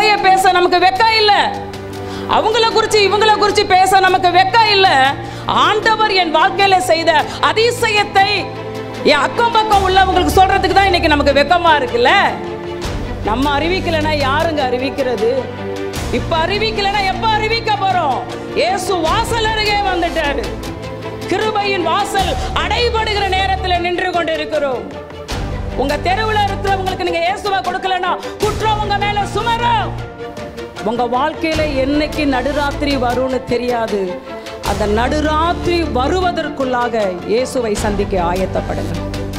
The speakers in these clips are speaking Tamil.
குறைய பேச நமக்கு வெக்கம் இல்லை அவங்கள குறிச்சு இவங்கள குறிச்சு பேச நமக்கு வெக்கம் இல்லை ஆண்டவர் என் வாழ்க்கையில செய்த அதிசயத்தை என் அக்கம் பக்கம் உள்ளவங்களுக்கு சொல்றதுக்கு தான் இன்னைக்கு நமக்கு வெக்கமா இருக்குல்ல நம்ம அறிவிக்கலைன்னா யாருங்க அறிவிக்கிறது இப்ப அறிவிக்கலைன்னா எப்ப அறிவிக்க போறோம் இயேசு வாசல் அருகே வந்துட்டாரு கிருபையின் வாசல் அடைபடுகிற நேரத்தில் நின்று கொண்டு இருக்கிறோம் உங்க தெருவில் இருக்கிறவங்களுக்கு நீங்க இயேசுவை கொடுக்கலன்னா குற்றம் உங்க மேல சுமரும் உங்க வாழ்க்கையில என்னைக்கு நடுராத்திரி வரும்னு தெரியாது அந்த நடுராத்திரி வருவதற்குள்ளாக இயேசுவை சந்திக்க ஆயத்தப்படுங்க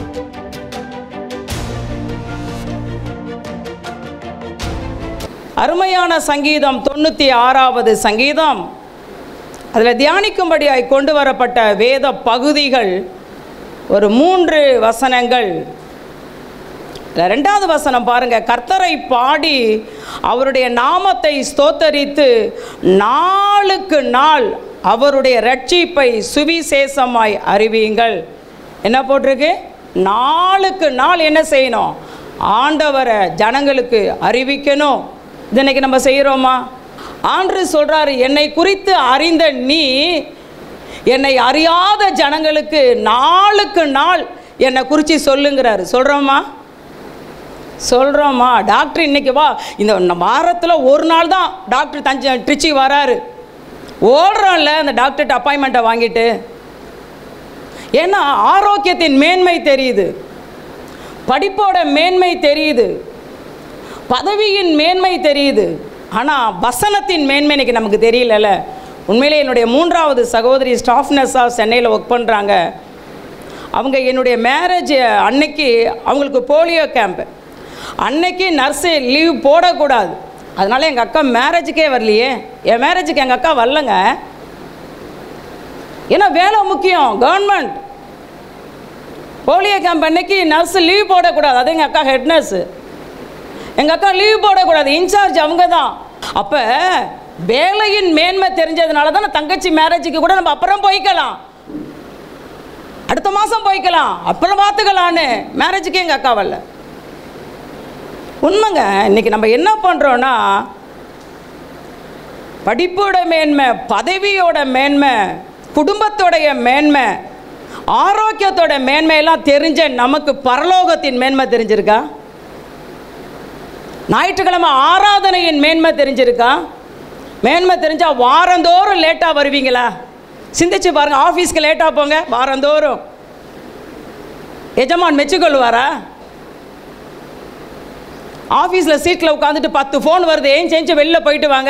அருமையான சங்கீதம் தொண்ணூற்றி ஆறாவது சங்கீதம் அதில் தியானிக்கும்படியாய் கொண்டு வரப்பட்ட வேத பகுதிகள் ஒரு மூன்று வசனங்கள் இதுல ரெண்டாவது வசனம் பாருங்க கர்த்தரை பாடி அவருடைய நாமத்தை ஸ்தோத்தரித்து நாளுக்கு நாள் அவருடைய ரட்சிப்பை சுவிசேஷமாய் அறிவியுங்கள் என்ன போட்டிருக்கு நாளுக்கு நாள் என்ன செய்யணும் ஆண்டவரை ஜனங்களுக்கு அறிவிக்கணும் இது இன்னைக்கு நம்ம செய்கிறோமா ஆண்டு சொல்றாரு என்னை குறித்து அறிந்த நீ என்னை அறியாத ஜனங்களுக்கு நாளுக்கு நாள் என்னை குறித்து சொல்லுங்கிறாரு சொல்கிறோமா சொல்கிறோம்மா டாக்டர் இன்னைக்கு வா இந்த வாரத்தில் ஒரு நாள் தான் டாக்டர் தஞ்சை திருச்சி வராரு ஓடுறோம்ல அந்த டாக்டர்கிட்ட அப்பாயின்மெண்ட்டை வாங்கிட்டு ஏன்னா ஆரோக்கியத்தின் மேன்மை தெரியுது படிப்போட மேன்மை தெரியுது பதவியின் மேன்மை தெரியுது ஆனால் வசனத்தின் மேன்மை இன்னைக்கு நமக்கு தெரியலல்ல உண்மையிலே என்னுடைய மூன்றாவது சகோதரி ஸ்டாஃப் நர்ஸாக சென்னையில் ஒர்க் பண்ணுறாங்க அவங்க என்னுடைய மேரேஜ் அன்னைக்கு அவங்களுக்கு போலியோ கேம்ப் அன்னைக்கு நர்ஸு லீவ் போடக்கூடாது அதனால எங்கள் அக்கா மேரேஜுக்கே வரலையே என் மேரேஜுக்கு எங்கள் அக்கா வரலங்க ஏன்னா வேலை முக்கியம் கவர்மெண்ட் போலியோ கேம்ப் அன்னைக்கு நர்ஸு லீவ் போடக்கூடாது அது எங்கள் அக்கா ஹெட் நர்ஸு எங்கள் அக்கா லீவ் போடக்கூடாது இன்சார்ஜ் அவங்க தான் அப்போ வேலையின் மேன்மை தெரிஞ்சதுனால தான் தங்கச்சி மேரேஜுக்கு கூட நம்ம அப்புறம் போய்க்கலாம் அடுத்த மாதம் போய்க்கலாம் அப்புறம் பார்த்துக்கலான்னு மேரேஜுக்கு எங்கள் அக்கா வரல உண்மைங்க இன்னைக்கு நம்ம என்ன பண்ணுறோன்னா படிப்போட மேன்மை பதவியோட மேன்மை குடும்பத்தோடைய மேன்மை ஆரோக்கியத்தோட மேன்மையெல்லாம் தெரிஞ்ச நமக்கு பரலோகத்தின் மேன்மை தெரிஞ்சிருக்கா ஞாயிற்றுக்கிழமை ஆராதனையின் மேன்மை தெரிஞ்சிருக்கா மேன்மை தெரிஞ்சா வாரந்தோறும் லேட்டாக வருவீங்களா சிந்திச்சு பாருங்க ஆஃபீஸ்க்கு லேட்டாக போங்க வாரந்தோறும் எஜமான் மெச்சுக்கொள்வாரா ஆஃபீஸில் சீட்டில் உட்காந்துட்டு பத்து ஃபோன் வருது ஏன் செஞ்சு வெளில போயிட்டு வாங்க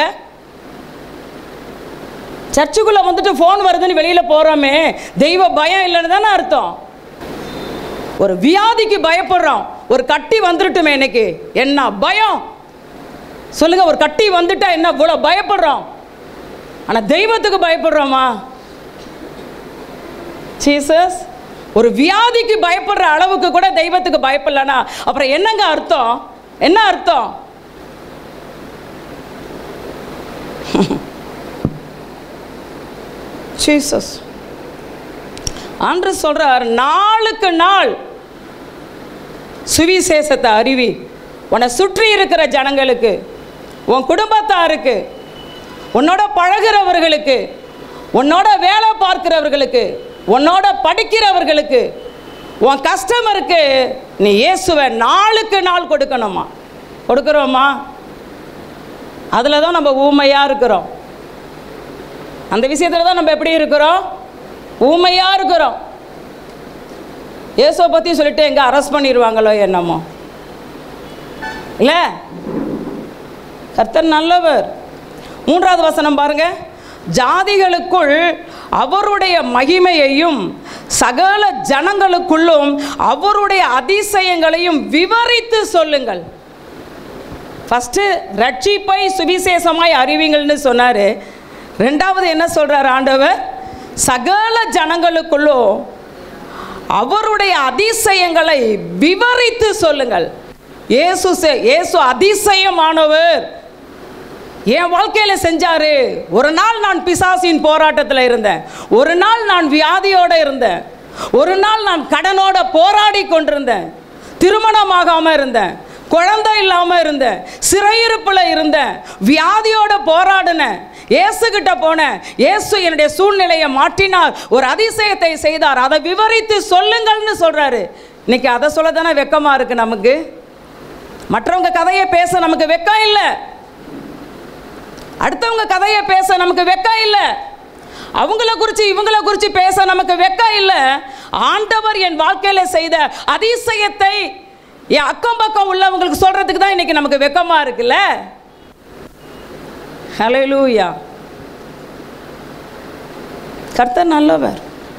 சர்ச்சுக்குள்ளே வந்துட்டு ஃபோன் வருதுன்னு வெளியில் போகிறோமே தெய்வ பயம் இல்லைன்னு தானே அர்த்தம் ஒரு வியாதிக்கு பயப்படுறோம் ஒரு கட்டி வந்துருட்டுமே இன்னைக்கு என்ன பயம் சொல்லுங்க ஒரு கட்டி வந்துட்டா என்ன இவ்வளோ பயப்படுறோம் ஆனால் தெய்வத்துக்கு பயப்படுறோமா ஜீசஸ் ஒரு வியாதிக்கு பயப்படுற அளவுக்கு கூட தெய்வத்துக்கு பயப்படலனா அப்புறம் என்னங்க அர்த்தம் என்ன அர்த்தம் ஜீசஸ் அன்று சொல்றார் நாளுக்கு நாள் சுவிசேஷத்தை அறிவி உன்னை சுற்றி இருக்கிற ஜனங்களுக்கு உன் குடும்பத்தாருக்கு உன்னோட பழகிறவர்களுக்கு உன்னோட வேலை பார்க்கிறவர்களுக்கு உன்னோட படிக்கிறவர்களுக்கு உன் கஸ்டமருக்கு நீ இயேசுவை நாளுக்கு நாள் கொடுக்கணுமா கொடுக்குறோமா அதில் தான் நம்ம ஊமையாக இருக்கிறோம் அந்த விஷயத்தில் தான் நம்ம எப்படி இருக்கிறோம் ஊமையாக இருக்கிறோம் இயேசுவை பற்றி சொல்லிட்டு எங்கே அரெஸ்ட் பண்ணிடுவாங்களோ என்னமோ இல்லை கர்த்தர் நல்லவர் மூன்றாவது வசனம் பாருங்க ஜாதிகளுக்குள் அவருடைய மகிமையையும் சகல ஜனங்களுக்குள்ளும் அவருடைய அதிசயங்களையும் விவரித்து சொல்லுங்கள் ஃபஸ்ட்டு ரட்சிப்பை சுவிசேஷமாய் அறிவிங்கள்னு சொன்னார் ரெண்டாவது என்ன சொல்கிறார் ஆண்டவர் சகல ஜனங்களுக்குள்ளும் அவருடைய அதிசயங்களை விவரித்து சொல்லுங்கள் இயேசு செ- இயேசு அதிசயமானவர் என் வாழ்க்கையில் செஞ்சாரு ஒரு நாள் நான் பிசாசின் போராட்டத்தில் இருந்தேன் ஒரு நாள் நான் வியாதியோடு இருந்தேன் ஒரு நாள் நான் கடனோட போராடி கொண்டிருந்தேன் திருமணமாகாமல் இருந்தேன் குழந்தை இல்லாமல் இருந்தேன் சிறையிருப்பில் இருந்தேன் வியாதியோட போராடினேன் இயேசுகிட்ட போனேன் இயேசு என்னுடைய சூழ்நிலையை மாற்றினார் ஒரு அதிசயத்தை செய்தார் அதை விவரித்து சொல்லுங்கள்னு சொல்றாரு இன்னைக்கு அதை சொல்ல தானே வெக்கமாக இருக்கு நமக்கு மற்றவங்க கதையை பேச நமக்கு வெக்கம் இல்லை அடுத்தவங்க கதையை பேச நமக்கு வெக்கம் இல்லை அவங்கள குறித்து இவங்கள குறித்து பேச நமக்கு வெக்கம் இல்லை ஆண்டவர் என் வாழ்க்கையில் செய்த அதிசயத்தை என் அக்கம் பக்கம் உள்ளவங்களுக்கு சொல்றதுக்கு தான் இன்னைக்கு நமக்கு வெக்கமா இருக்குல்ல ஹalleluya கர்த்தர் நல்லவர்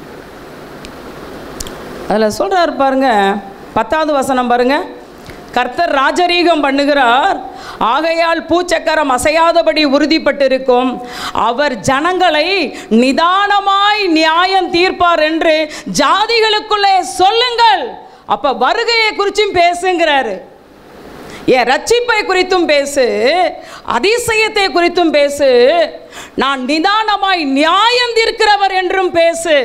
அதில் சொல்றாரு பாருங்க பத்தாவது வசனம் பாருங்க கர்த்தர் ராஜரீகம் பண்ணுகிறார் ஆகையால் பூச்சக்கரம் அசையாதபடி உறுதிப்பட்டிருக்கும் அவர் ஜனங்களை நிதானமாய் நியாயம் தீர்ப்பார் என்று ஜாதிகளுக்குள்ளே சொல்லுங்கள் அப்ப வருகையை குறிச்சும் பேசுங்கிறாரு என் ரட்சிப்பை குறித்தும் பேசு அதிசயத்தை குறித்தும் பேசு நான் நிதானமாய் நியாயம் தீர்க்கிறவர் என்றும் பேசு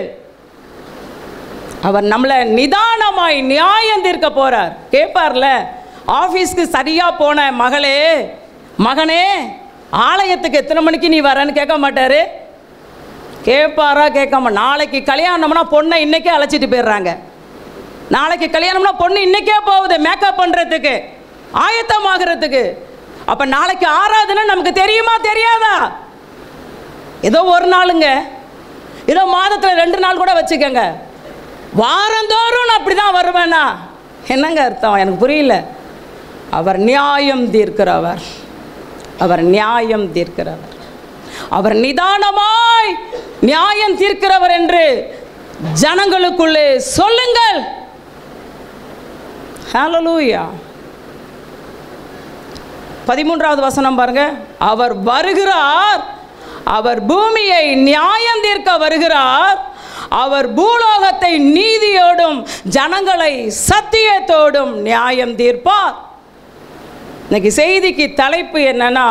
அவர் நம்மளை நிதானமாய் நியாயம் தீர்க்க போறார் கேட்பார்ல ஆஃபீஸ்க்கு சரியா போன மகளே மகனே ஆலயத்துக்கு எத்தனை மணிக்கு நீ வரேன்னு கேட்க மாட்டாரு கேட்பாரா கேட்காம நாளைக்கு கல்யாணம்னா பொண்ணை இன்னைக்கே அழைச்சிட்டு போயிடுறாங்க நாளைக்கு கல்யாணம்னா பொண்ணு இன்னைக்கே போகுது மேக்கப் பண்ணுறதுக்கு ஆயத்தமாகறதுக்கு அப்போ நாளைக்கு ஆராதனை நமக்கு தெரியுமா தெரியாதா ஏதோ ஒரு நாளுங்க ஏதோ மாதத்தில் ரெண்டு நாள் கூட வச்சுக்கோங்க வாரந்தோறும் நான் அப்படி தான் வருவேனா என்னங்க அர்த்தம் எனக்கு புரியல அவர் நியாயம் தீர்க்கிறவர் அவர் நியாயம் தீர்க்கிறவர் அவர் நிதானமாய் நியாயம் தீர்க்கிறவர் என்று ஜனங்களுக்குள்ளே சொல்லுங்கள் ஹalleluya பதிமூன்றாவது வசனம் பாருங்க அவர் வருகிறார் அவர் பூமியை நியாயம் தீர்க்க வருகிறார் அவர் பூலோகத்தை நீதியோடும் ஜனங்களை சத்தியத்தோடும் நியாயம் தீர்ப்பார் இன்னைக்கு செய்திக்கு தலைப்பு என்னன்னா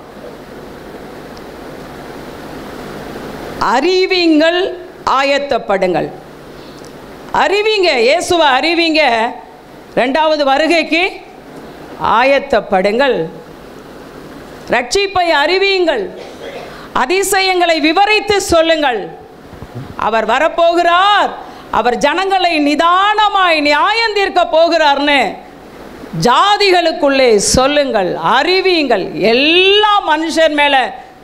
அறிவிங்கள் ஆயத்தப்படுங்கள் அறிவிங்க இயேசுவை அறிவிங்க ரெண்டாவது வருகைக்கு ஆயத்தப்படுங்கள் ரட்சிப்பை அறிவியுங்கள் அதிசயங்களை விவரித்து சொல்லுங்கள் அவர் வரப்போகிறார் அவர் ஜனங்களை நிதானமாய் நியாயம் தீர்க்க போகிறார்னு ஜாதிகளுக்குள்ளே சொல்லுங்கள் அறிவியுங்கள் எல்லா மனுஷர் மேல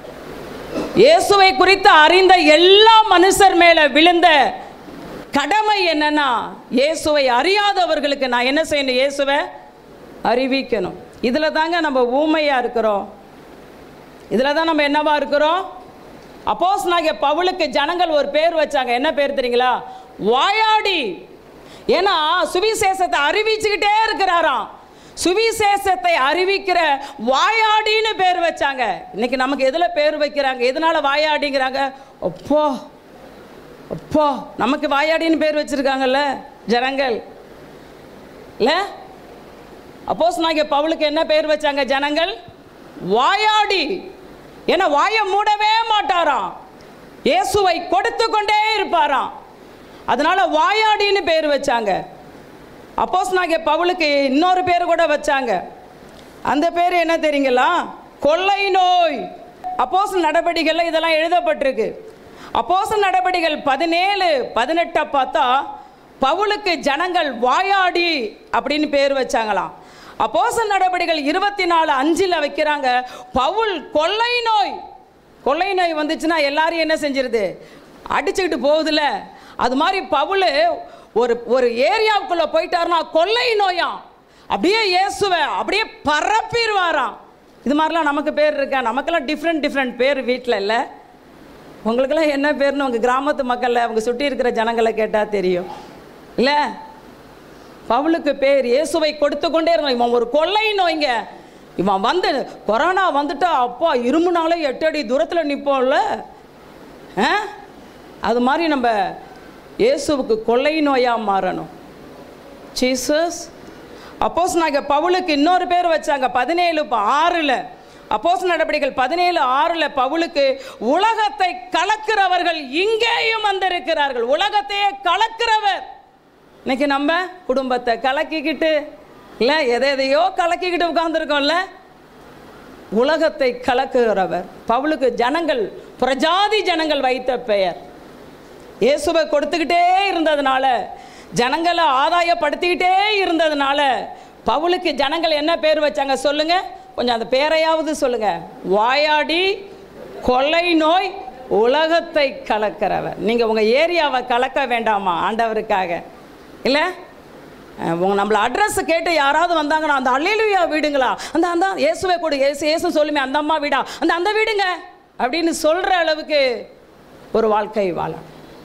இயேசுவை குறித்து அறிந்த எல்லா மனுஷர் மேல விழுந்த கடமை என்னன்னா இயேசுவை அறியாதவர்களுக்கு நான் என்ன செய்யணும் இயேசுவை அறிவிக்கணும் இதில் தாங்க நம்ம ஊமையாக இருக்கிறோம் இதில் தான் நம்ம என்னவா இருக்கிறோம் அப்போஸ் நாங்கள் பவுலுக்கு ஜனங்கள் ஒரு பேர் வச்சாங்க என்ன பேர் தெரியுங்களா வாயாடி ஏன்னா சுவிசேஷத்தை அறிவிச்சுக்கிட்டே இருக்கிறாராம் சுவிசேஷத்தை அறிவிக்கிற வாயாடின்னு பேர் வச்சாங்க இன்னைக்கு நமக்கு எதில் பேர் வைக்கிறாங்க எதனால வாயாடிங்கிறாங்க அப்போ அப்போ நமக்கு வாயாடின்னு பேர் வச்சிருக்காங்கல்ல ஜனங்கள் இல்லை அப்போஸ் நாங்கள் பவுலுக்கு என்ன பேர் வச்சாங்க ஜனங்கள் வாயாடி ஏன்னா வாயை மூடவே மாட்டாராம் இயேசுவை கொடுத்து கொண்டே இருப்பாராம் அதனால வாயாடின்னு பேர் வச்சாங்க அப்போஸ் நாங்கள் பவுலுக்கு இன்னொரு பேர் கூட வச்சாங்க அந்த பேர் என்ன தெரியுங்களா கொள்ளை நோய் அப்போஸ் நடவடிக்கைகள் இதெல்லாம் எழுதப்பட்டிருக்கு அப்போஸ் நடவடிக்கைகள் பதினேழு பதினெட்டை பார்த்தா பவுலுக்கு ஜனங்கள் வாயாடி அப்படின்னு பேர் வச்சாங்களாம் அப்போஸ் நடவடிக்கைகள் இருபத்தி நாலு அஞ்சில் வைக்கிறாங்க பவுல் கொள்ளை நோய் கொள்ளை நோய் வந்துச்சுன்னா எல்லாரையும் என்ன செஞ்சிருது அடிச்சுக்கிட்டு போகுதுல்ல அது மாதிரி பவுல் ஒரு ஒரு ஏரியாவுக்குள்ளே போயிட்டாருன்னா கொள்ளை நோயாம் அப்படியே இயேசுவை அப்படியே பரப்பிடுவாராம் இது மாதிரிலாம் நமக்கு பேர் இருக்கா நமக்கெல்லாம் டிஃப்ரெண்ட் டிஃப்ரெண்ட் பேர் வீட்டில் இல்லை உங்களுக்கெல்லாம் என்ன பேர்னு உங்கள் கிராமத்து மக்களில் அவங்க சுற்றி இருக்கிற ஜனங்களை கேட்டால் தெரியும் இல்லை பவுலுக்கு பேர் இயேசுவை கொடுத்து கொண்டே இருந்தான் இவன் ஒரு கொள்ளை நோய்ங்க இவன் வந்து கொரோனா வந்துட்டா அப்பா இருமுனாலே எட்டு அடி தூரத்தில் நிற்போம்ல ஆ அது மாதிரி நம்ம இயேசுவுக்கு கொள்ளை நோயாக மாறணும் ஜீசஸ் அப்போஸ் நாங்கள் பவுலுக்கு இன்னொரு பேர் வச்சாங்க பதினேழு இப்போ ஆறில் அப்போஸ் நடவடிக்கைகள் பதினேழு ஆறில் பவுலுக்கு உலகத்தை கலக்கிறவர்கள் இங்கேயும் வந்திருக்கிறார்கள் உலகத்தையே கலக்கிறவர் இன்னைக்கு நம்ம குடும்பத்தை கலக்கிக்கிட்டு இல்லை எதை எதையோ கலக்கிக்கிட்டு உட்காந்துருக்கோம்ல உலகத்தை கலக்குகிறவர் பவுலுக்கு ஜனங்கள் பிரஜாதி ஜனங்கள் வைத்த பெயர் இயேசுவை கொடுத்துக்கிட்டே இருந்ததுனால ஜனங்களை ஆதாயப்படுத்திக்கிட்டே இருந்ததுனால பவுலுக்கு ஜனங்கள் என்ன பேர் வச்சாங்க சொல்லுங்க கொஞ்சம் அந்த பேரையாவது சொல்லுங்க வாயாடி கொள்ளை நோய் உலகத்தை கலக்கிறவர் நீங்க உங்க ஏரியாவை கலக்க வேண்டாமா ஆண்டவருக்காக இல்லை உங்க நம்மள அட்ரஸ் கேட்டு யாராவது வந்தாங்கன்னா அந்த அல்லேலுயா வீடுங்களா அந்த அந்த இயேசுவை கொடு இயேசு இயேசு சொல்லுமே அந்த அம்மா வீடா அந்த அந்த வீடுங்க அப்படின்னு சொல்ற அளவுக்கு ஒரு வாழ்க்கை வாழ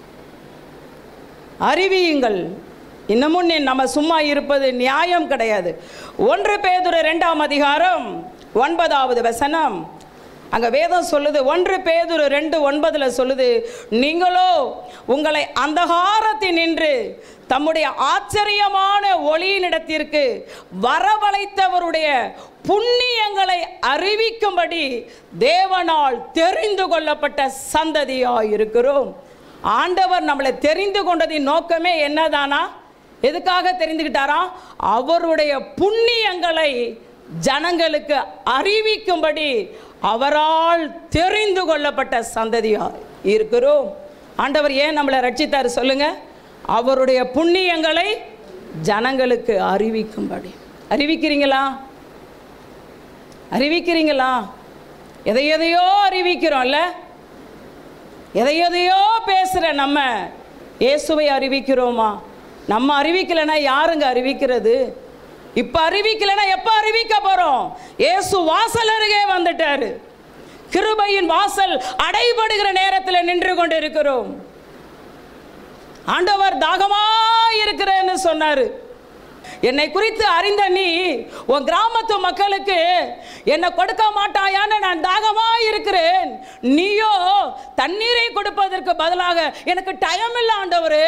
அறிவியுங்கள் இன்னமும் நீ நம்ம சும்மா இருப்பது நியாயம் கிடையாது ஒன்று பேதுரு ரெண்டாம் அதிகாரம் ஒன்பதாவது வசனம் அங்க வேதம் சொல்லுது ஒன்று பேதுரு ரெண்டு ஒன்பதுல சொல்லுது நீங்களோ உங்களை அந்தகாரத்தில் நின்று தம்முடைய ஆச்சரியமான ஒளியினிடத்திற்கு வரவழைத்தவருடைய புண்ணியங்களை அறிவிக்கும்படி தேவனால் தெரிந்து கொள்ளப்பட்ட சந்ததியாய் இருக்கிறோம் ஆண்டவர் நம்மளை தெரிந்து கொண்டதின் நோக்கமே என்னதானா எதுக்காக தெரிந்துக்கிட்டாரா அவருடைய புண்ணியங்களை ஜனங்களுக்கு அறிவிக்கும்படி அவரால் தெரிந்து கொள்ளப்பட்ட சந்ததியா இருக்கிறோம் ஆண்டவர் ஏன் நம்மளை ரட்சித்தார் சொல்லுங்க அவருடைய புண்ணியங்களை ஜனங்களுக்கு அறிவிக்கும்படி அறிவிக்கிறீங்களா அறிவிக்கிறீங்களா எதை எதையோ அறிவிக்கிறோம்ல எதை எதையோ பேசுகிற நம்ம இயேசுவை அறிவிக்கிறோமா நம்ம அறிவிக்கலைன்னா யாருங்க அறிவிக்கிறது இப்போ அறிவிக்கலைன்னா எப்போ அறிவிக்க போகிறோம் இயேசு வாசல் அருகே வந்துட்டாரு கிருபையின் வாசல் அடைபடுகிற நேரத்தில் நின்று கொண்டு இருக்கிறோம் ஆண்டவர் தாகமா இருக்கிறேன்னு சொன்னாரு என்னை குறித்து அறிந்த நீ உன் கிராமத்து மக்களுக்கு என்னை கொடுக்க மாட்டாயான்னு நான் தாகமா இருக்கிறேன் நீயோ தண்ணீரை கொடுப்பதற்கு பதிலாக எனக்கு டைம் இல்லை ஆண்டவரே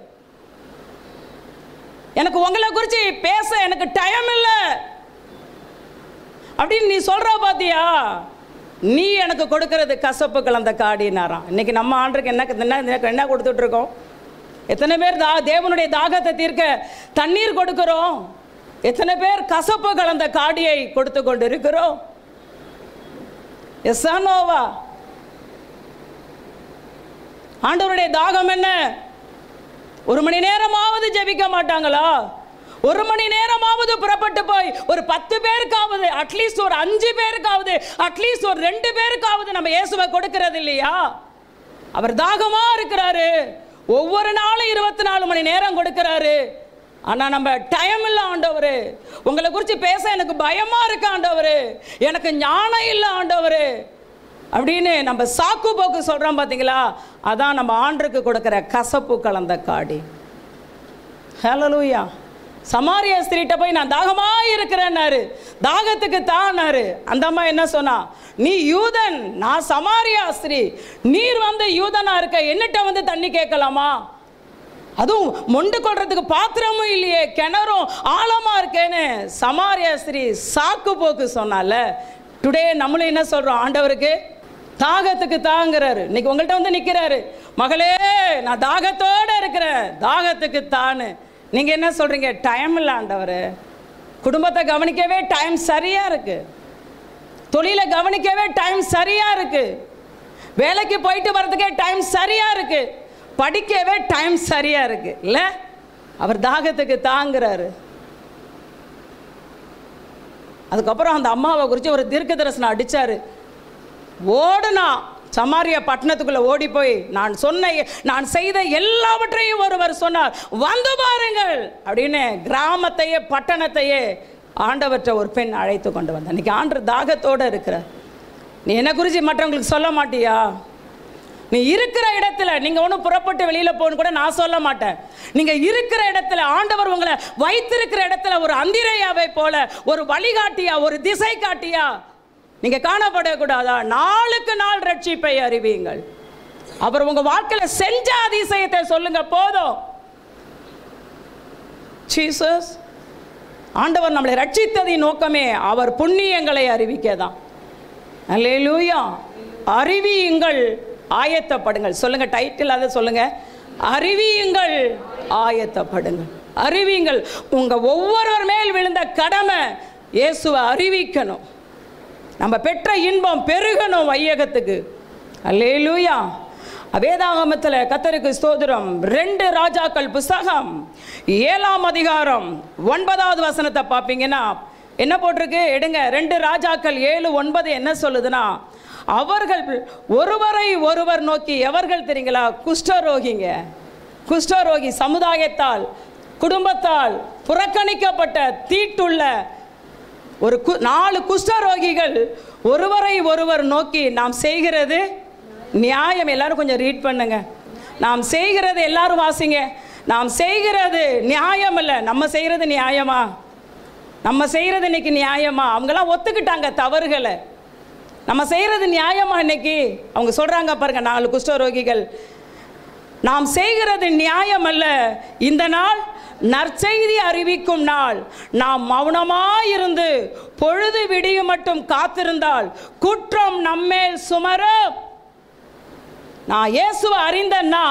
எனக்கு உங்களை குறித்து பேச எனக்கு டைம் இல்லை அப்படின்னு நீ சொல்ற பாத்தியா நீ எனக்கு கொடுக்கறது கசப்பு கலந்த காடினாராம் இன்னைக்கு நம்ம ஆண்டுக்கு என்ன என்ன என்ன கொடுத்துட்டு இருக்கோம் எத்தனை பேர் தா தேவனுடைய தாகத்தை தீர்க்க தண்ணீர் கொடுக்கிறோம் எத்தனை பேர் கசப்பு கலந்த காடியை கொடுத்து கொண்டு இருக்கிறோம் எஸ் நோவா ஆண்டவருடைய தாகம் என்ன ஒரு மணி நேரமாவது ஜெபிக்க மாட்டாங்களா ஒரு மணி நேரமாவது புறப்பட்டு போய் ஒரு பத்து பேருக்காவது அட்லீஸ்ட் ஒரு அஞ்சு பேருக்காவது அட்லீஸ்ட் ஒரு ரெண்டு பேருக்காவது நம்ம இயேசுவை கொடுக்கறது இல்லையா அவர் தாகமா இருக்கிறாரு ஒவ்வொரு நாளும் இருபத்தி நாலு மணி நேரம் கொடுக்கிறாரு ஆனா நம்ம டைம் இல்லை ஆண்டவரு உங்களை குறித்து பேச எனக்கு பயமா இருக்கு ஆண்டவரு எனக்கு ஞானம் இல்லை ஆண்டவரு அப்படின்னு நம்ம சாக்கு போக்கு சொல்றோம் பார்த்தீங்களா அதான் நம்ம ஆண்டுக்கு கொடுக்கிற கசப்பு கலந்த காடி ஹலலூயா சமாரிய ஸ்திரீட்ட போய் நான் தாகமா இருக்கிறேன்னாரு தாகத்துக்கு தான்னாரு அந்த அம்மா என்ன சொன்னா நீ யூதன் நான் சமாரியா ஸ்திரீ நீர் வந்து யூதனா இருக்க என்னட்ட வந்து தண்ணி கேட்கலாமா அதுவும் மொண்டு கொள்றதுக்கு பாத்திரமும் இல்லையே கிணறும் ஆழமா இருக்கேன்னு சமாரியா ஸ்திரீ சாக்கு போக்கு சொன்னால டுடே நம்மளும் என்ன சொல்றோம் ஆண்டவருக்கு தாகத்துக்கு தாங்கிறாரு இன்னைக்கு உங்கள்கிட்ட வந்து நிற்கிறாரு மகளே நான் தாகத்தோட இருக்கிறேன் தாகத்துக்கு தான்னு நீங்கள் என்ன சொல்கிறீங்க டைம் இல்லை ஆண்டவர் குடும்பத்தை கவனிக்கவே டைம் சரியாக இருக்கு தொழிலை கவனிக்கவே டைம் சரியாக இருக்கு வேலைக்கு போயிட்டு வர்றதுக்கே டைம் சரியாக இருக்கு படிக்கவே டைம் சரியாக இருக்கு இல்லை அவர் தாகத்துக்கு தாங்குறாரு அதுக்கப்புறம் அந்த அம்மாவை குறித்து ஒரு தீர்க்க தரிசனம் அடித்தார் ஓடுனா சமாரியா பட்டணத்துக்குள்ள ஓடி போய் நான் சொன்ன நான் செய்த எல்லாவற்றையும் ஒருவர் சொன்னார் வந்து பாருங்கள் அப்படின்னு கிராமத்தையே பட்டணத்தையே ஆண்டவற்றை ஒரு பெண் அழைத்து கொண்டு வந்தார் இன்னைக்கு ஆண்டு தாகத்தோடு இருக்கிற நீ என்ன குறித்து மற்றவங்களுக்கு சொல்ல மாட்டியா நீ இருக்கிற இடத்துல நீங்க ஒன்றும் புறப்பட்டு வெளியில போகணும் கூட நான் சொல்ல மாட்டேன் நீங்க இருக்கிற இடத்துல ஆண்டவர் உங்களை வைத்திருக்கிற இடத்துல ஒரு அந்திரையாவை போல ஒரு வழிகாட்டியா ஒரு திசை காட்டியா நீங்க காணப்படக்கூடாதா நாளுக்கு நாள் ரட்சிப்பை அறிவியுங்கள் அவர் உங்க வாழ்க்கையில செஞ்ச அதிசயத்தை சொல்லுங்க போதும் ஜீசஸ் ஆண்டவர் நம்மளை ரட்சித்ததின் நோக்கமே அவர் புண்ணியங்களை அறிவிக்க தான் அல்லேலூயா அறிவியுங்கள் ஆயத்தப்படுங்கள் சொல்லுங்க டைட்டில் அதை சொல்லுங்க அறிவியுங்கள் ஆயத்தப்படுங்கள் அறிவிங்கள் உங்க ஒவ்வொருவர் மேல் விழுந்த கடமை இயேசுவை அறிவிக்கணும் நம்ம பெற்ற இன்பம் பெருகணும் வையகத்துக்கு அல்லேலூயா வேதாகமத்தில் கத்தருக்கு ஸ்தோத்திரம் ரெண்டு ராஜாக்கள் புஸ்தகம் ஏழாம் அதிகாரம் ஒன்பதாவது வசனத்தை பார்ப்பீங்கன்னா என்ன போட்டிருக்கு எடுங்க ரெண்டு ராஜாக்கள் ஏழு ஒன்பது என்ன சொல்லுதுன்னா அவர்கள் ஒருவரை ஒருவர் நோக்கி எவர்கள் தெரியுங்களா குஷ்டரோகிங்க குஷ்டரோகி சமுதாயத்தால் குடும்பத்தால் புறக்கணிக்கப்பட்ட தீட்டுள்ள ஒரு கு நாலு குஷ்டரோகிகள் ஒருவரை ஒருவர் நோக்கி நாம் செய்கிறது நியாயம் எல்லாரும் கொஞ்சம் ரீட் பண்ணுங்க நாம் செய்கிறது எல்லாரும் வாசிங்க நாம் செய்கிறது நியாயம் இல்லை நம்ம செய்கிறது நியாயமா நம்ம செய்கிறது இன்னைக்கு நியாயமா அவங்கெல்லாம் ஒத்துக்கிட்டாங்க தவறுகளை நம்ம செய்கிறது நியாயமா இன்னைக்கு அவங்க சொல்றாங்க பாருங்க நாலு குஷ்டரோகிகள் நாம் செய்கிறது நியாயம் அல்ல இந்த நாள் நற்செய்தி அறிவிக்கும் நாள் நாம் மௌனமாயிருந்து பொழுது விடியும் மட்டும் காத்திருந்தால் குற்றம் நம்மேல் சுமரும் நான் இயேசுவை அறிந்தேன்னா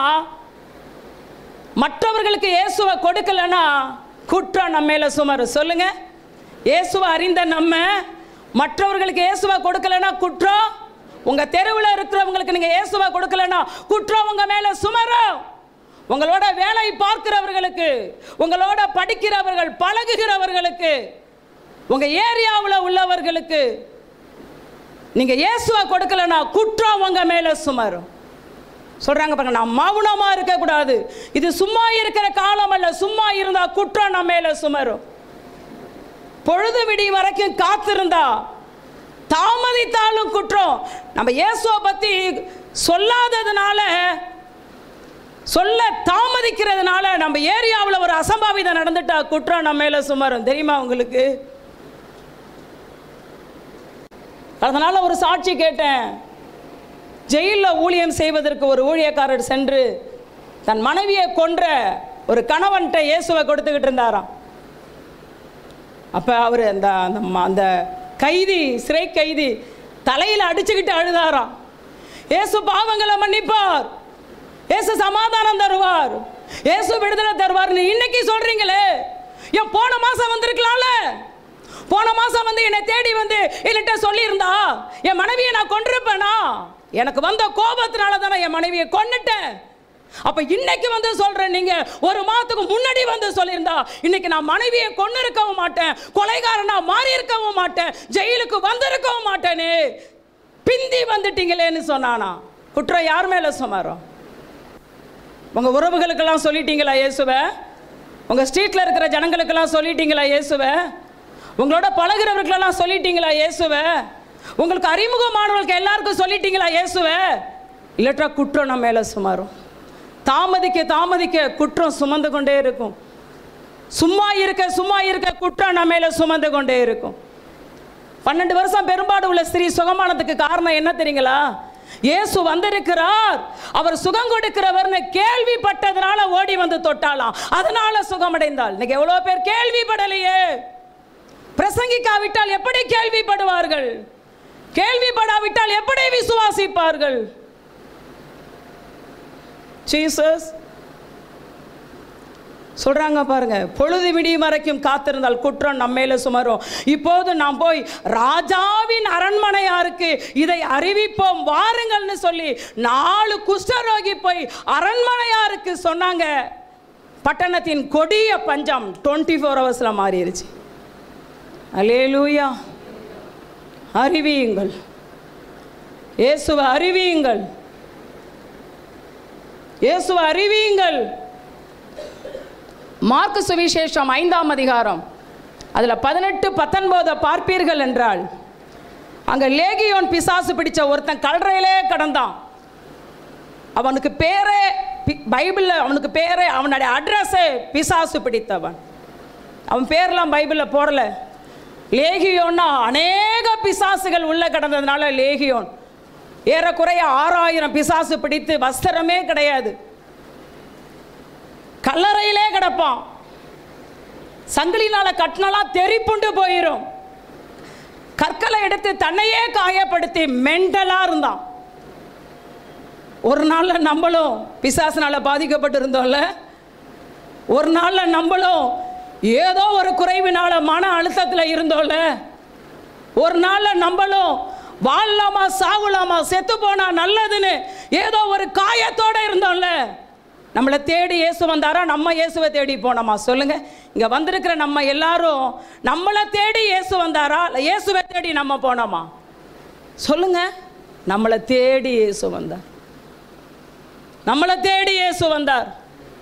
மற்றவர்களுக்கு இயேசுவை கொடுக்கலன்னா குற்றம் நம்ம மேல சுமரும் சொல்லுங்க இயேசுவை அறிந்த நம்ம மற்றவர்களுக்கு இயேசுவை கொடுக்கலன்னா குற்றம் உங்க தெருவில் இருக்கிறவங்களுக்கு நீங்க இயேசுவை கொடுக்கலன்னா குற்றம் உங்க மேல சுமரும் உங்களோட வேலை பார்க்கிறவர்களுக்கு உங்களோட படிக்கிறவர்கள் பழகுகிறவர்களுக்கு உங்க ஏரியாவில் உள்ளவர்களுக்கு நீங்க இயேசுவை கொடுக்கலன்னா குற்றம் உங்க மேல சுமரும் சொல்றாங்க பாருங்க நான் மௌனமா இருக்க கூடாது இது சும்மா இருக்கிற காலம் அல்ல சும்மா இருந்தா குற்றம் நம்ம மேல சுமரும் பொழுது விடி வரைக்கும் காத்திருந்தா தாமதித்தாலும் குற்றம் நம்ம இயேசுவை பத்தி சொல்லாததுனால சொல்ல தாமதிக்கிறதுனால நம்ம ஏரியாவில் ஒரு அசம்பாவிதம் நடந்துட்டா குற்றம் நம்ம மேல சுமரும் தெரியுமா உங்களுக்கு அதனால ஒரு சாட்சி கேட்டேன் ஜெயிலில் ஊழியம் செய்வதற்கு ஒரு ஊழியக்காரர் சென்று தன் மனைவியை கொன்ற ஒரு கணவன்கிட்ட இயேசுவை கொடுத்துக்கிட்டு இருந்தாராம் அப்போ அவர் அந்த அந்த ம- அந்த கைதி சிறை கைதி தலையில் அடிச்சுக்கிட்டு அழுதாராம் இயேசு பாவங்களை மன்னிப்பார் இயேசு சமாதானம் தருவார் இயேசு விடுதலை தருவார்னு இன்னைக்கு சொல்றீங்களே ஏன் போன மாசம் வந்திருக்கலாம்ல போன மாசம் வந்து என்னை தேடி வந்து என்கிட்ட சொல்லியிருந்தா என் மனைவியை நான் கொண்டிருப்பேனா எனக்கு வந்த கோபத்தினால தானே என் மனைவியை கொன்னுட்டேன் அப்ப இன்னைக்கு வந்து சொல்றேன் நீங்க ஒரு மாதத்துக்கு முன்னாடி வந்து சொல்லியிருந்தா இன்னைக்கு நான் மனைவியை கொண்டு இருக்கவும் மாட்டேன் கொலைகாரனா மாறி இருக்கவும் மாட்டேன் ஜெயிலுக்கு வந்திருக்கவும் மாட்டேனே பிந்தி வந்துட்டீங்களேன்னு சொன்னானா குற்றம் யார் மேல சுமாரம் உங்க உறவுகளுக்கெல்லாம் சொல்லிட்டீங்களா இயேசுவை உங்க ஸ்ட்ரீட்ல இருக்கிற ஜனங்களுக்கெல்லாம் சொல்லிட்டீங்களா இயேசுவை உங்களோட பழகுறவர்களுக்கெல்லாம் சொல்லிட்டீங்களா இயேசுவை உங்களுக்கு அறிமுகமானவர்களுக்கு எல்லாருக்கும் சொல்லிட்டீங்களா இயேசுவை இல்லட்டா குற்றம் நம்ம மேல சுமாரும் தாமதிக்க தாமதிக்க குற்றம் சுமந்து கொண்டே இருக்கும் சும்மா இருக்க சும்மா இருக்க குற்றம் நம்ம மேல சுமந்து கொண்டே இருக்கும் பன்னெண்டு வருஷம் பெரும்பாடு உள்ள ஸ்திரீ சுகமானதுக்கு காரணம் என்ன தெரியுங்களா இயேசு வந்திருக்கிறார் அவர் சுகம் கொடுக்கிறவர்னு கேள்விப்பட்டதுனால ஓடி வந்து தொட்டாலாம் அதனால சுகமடைந்தாள் இன்னைக்கு எவ்வளவு பேர் கேள்விப்படலையே பிரசங்கிக்காவிட்டால் எப்படி கேள்விப்படுவார்கள் கேள்விப்படாவிட்டால் எப்படி விசுவாசிப்பார்கள் ஜீசஸ் சொல்றாங்க பாருங்க பொழுது விடியும் வரைக்கும் காத்திருந்தால் குற்றம் நம்ம மேல சுமரும் இப்போது நாம் போய் ராஜாவின் அரண்மனையாருக்கு இதை அறிவிப்போம் வாருங்கள்னு சொல்லி நாலு குஷ்டரோகி போய் அரண்மனையாருக்கு சொன்னாங்க பட்டணத்தின் கொடிய பஞ்சம் டுவெண்ட்டி ஃபோர் ஹவர்ஸில் மாறிடுச்சு அலேலூயா அறிவியுங்கள் இயேசுவை அறிவியுங்கள் இயேசுவை அறிவியுங்கள் மார்க்கு சுவிசேஷம் ஐந்தாம் அதிகாரம் அதில் பதினெட்டு பத்தொன்பதை பார்ப்பீர்கள் என்றால் அங்கே லேகியோன் பிசாசு பிடிச்ச ஒருத்தன் கல்றையிலே கடந்தான் அவனுக்கு பேரே பி- பைபிளில் அவனுக்கு பேரே அவனுடைய அட்ரஸே பிசாசு பிடித்தவன் அவன் பேர்லாம் பைபிளில் போடல லேகியோன்னா அநேக பிசாசுகள் உள்ள கிடந்ததுனால லேகியோன் ஏறக்குறைய ஆறாயிரம் பிசாசு பிடித்து வஸ்திரமே கிடையாது கல்லறையிலே கிடப்பான் சங்கிலினால கட்டினலாம் தெறிப்புண்டு போயிரும் கற்களை எடுத்து தன்னையே காயப்படுத்தி மென்டலா இருந்தான் ஒரு நாள்ல நம்மளும் பிசாசுனால பாதிக்கப்பட்டு இருந்தோம்ல ஒரு நாளில் நம்மளும் ஏதோ ஒரு குறைவினால மன அழுத்தத்தில் இருந்தோம்ல ஒரு நாளில் நம்மளும் வாழலாமா சாகலாமா செத்து போனா நல்லதுன்னு ஏதோ ஒரு காயத்தோட இருந்தோம்ல நம்மளை தேடி இயேசு வந்தாரா நம்ம இயேசுவை தேடி போனோமா சொல்லுங்க இங்க வந்திருக்கிற நம்ம எல்லாரும் நம்மளை தேடி இயேசு வந்தாரா இல்லை இயேசுவை தேடி நம்ம போனோமா சொல்லுங்க நம்மளை தேடி இயேசு வந்தார் நம்மளை தேடி இயேசு வந்தார்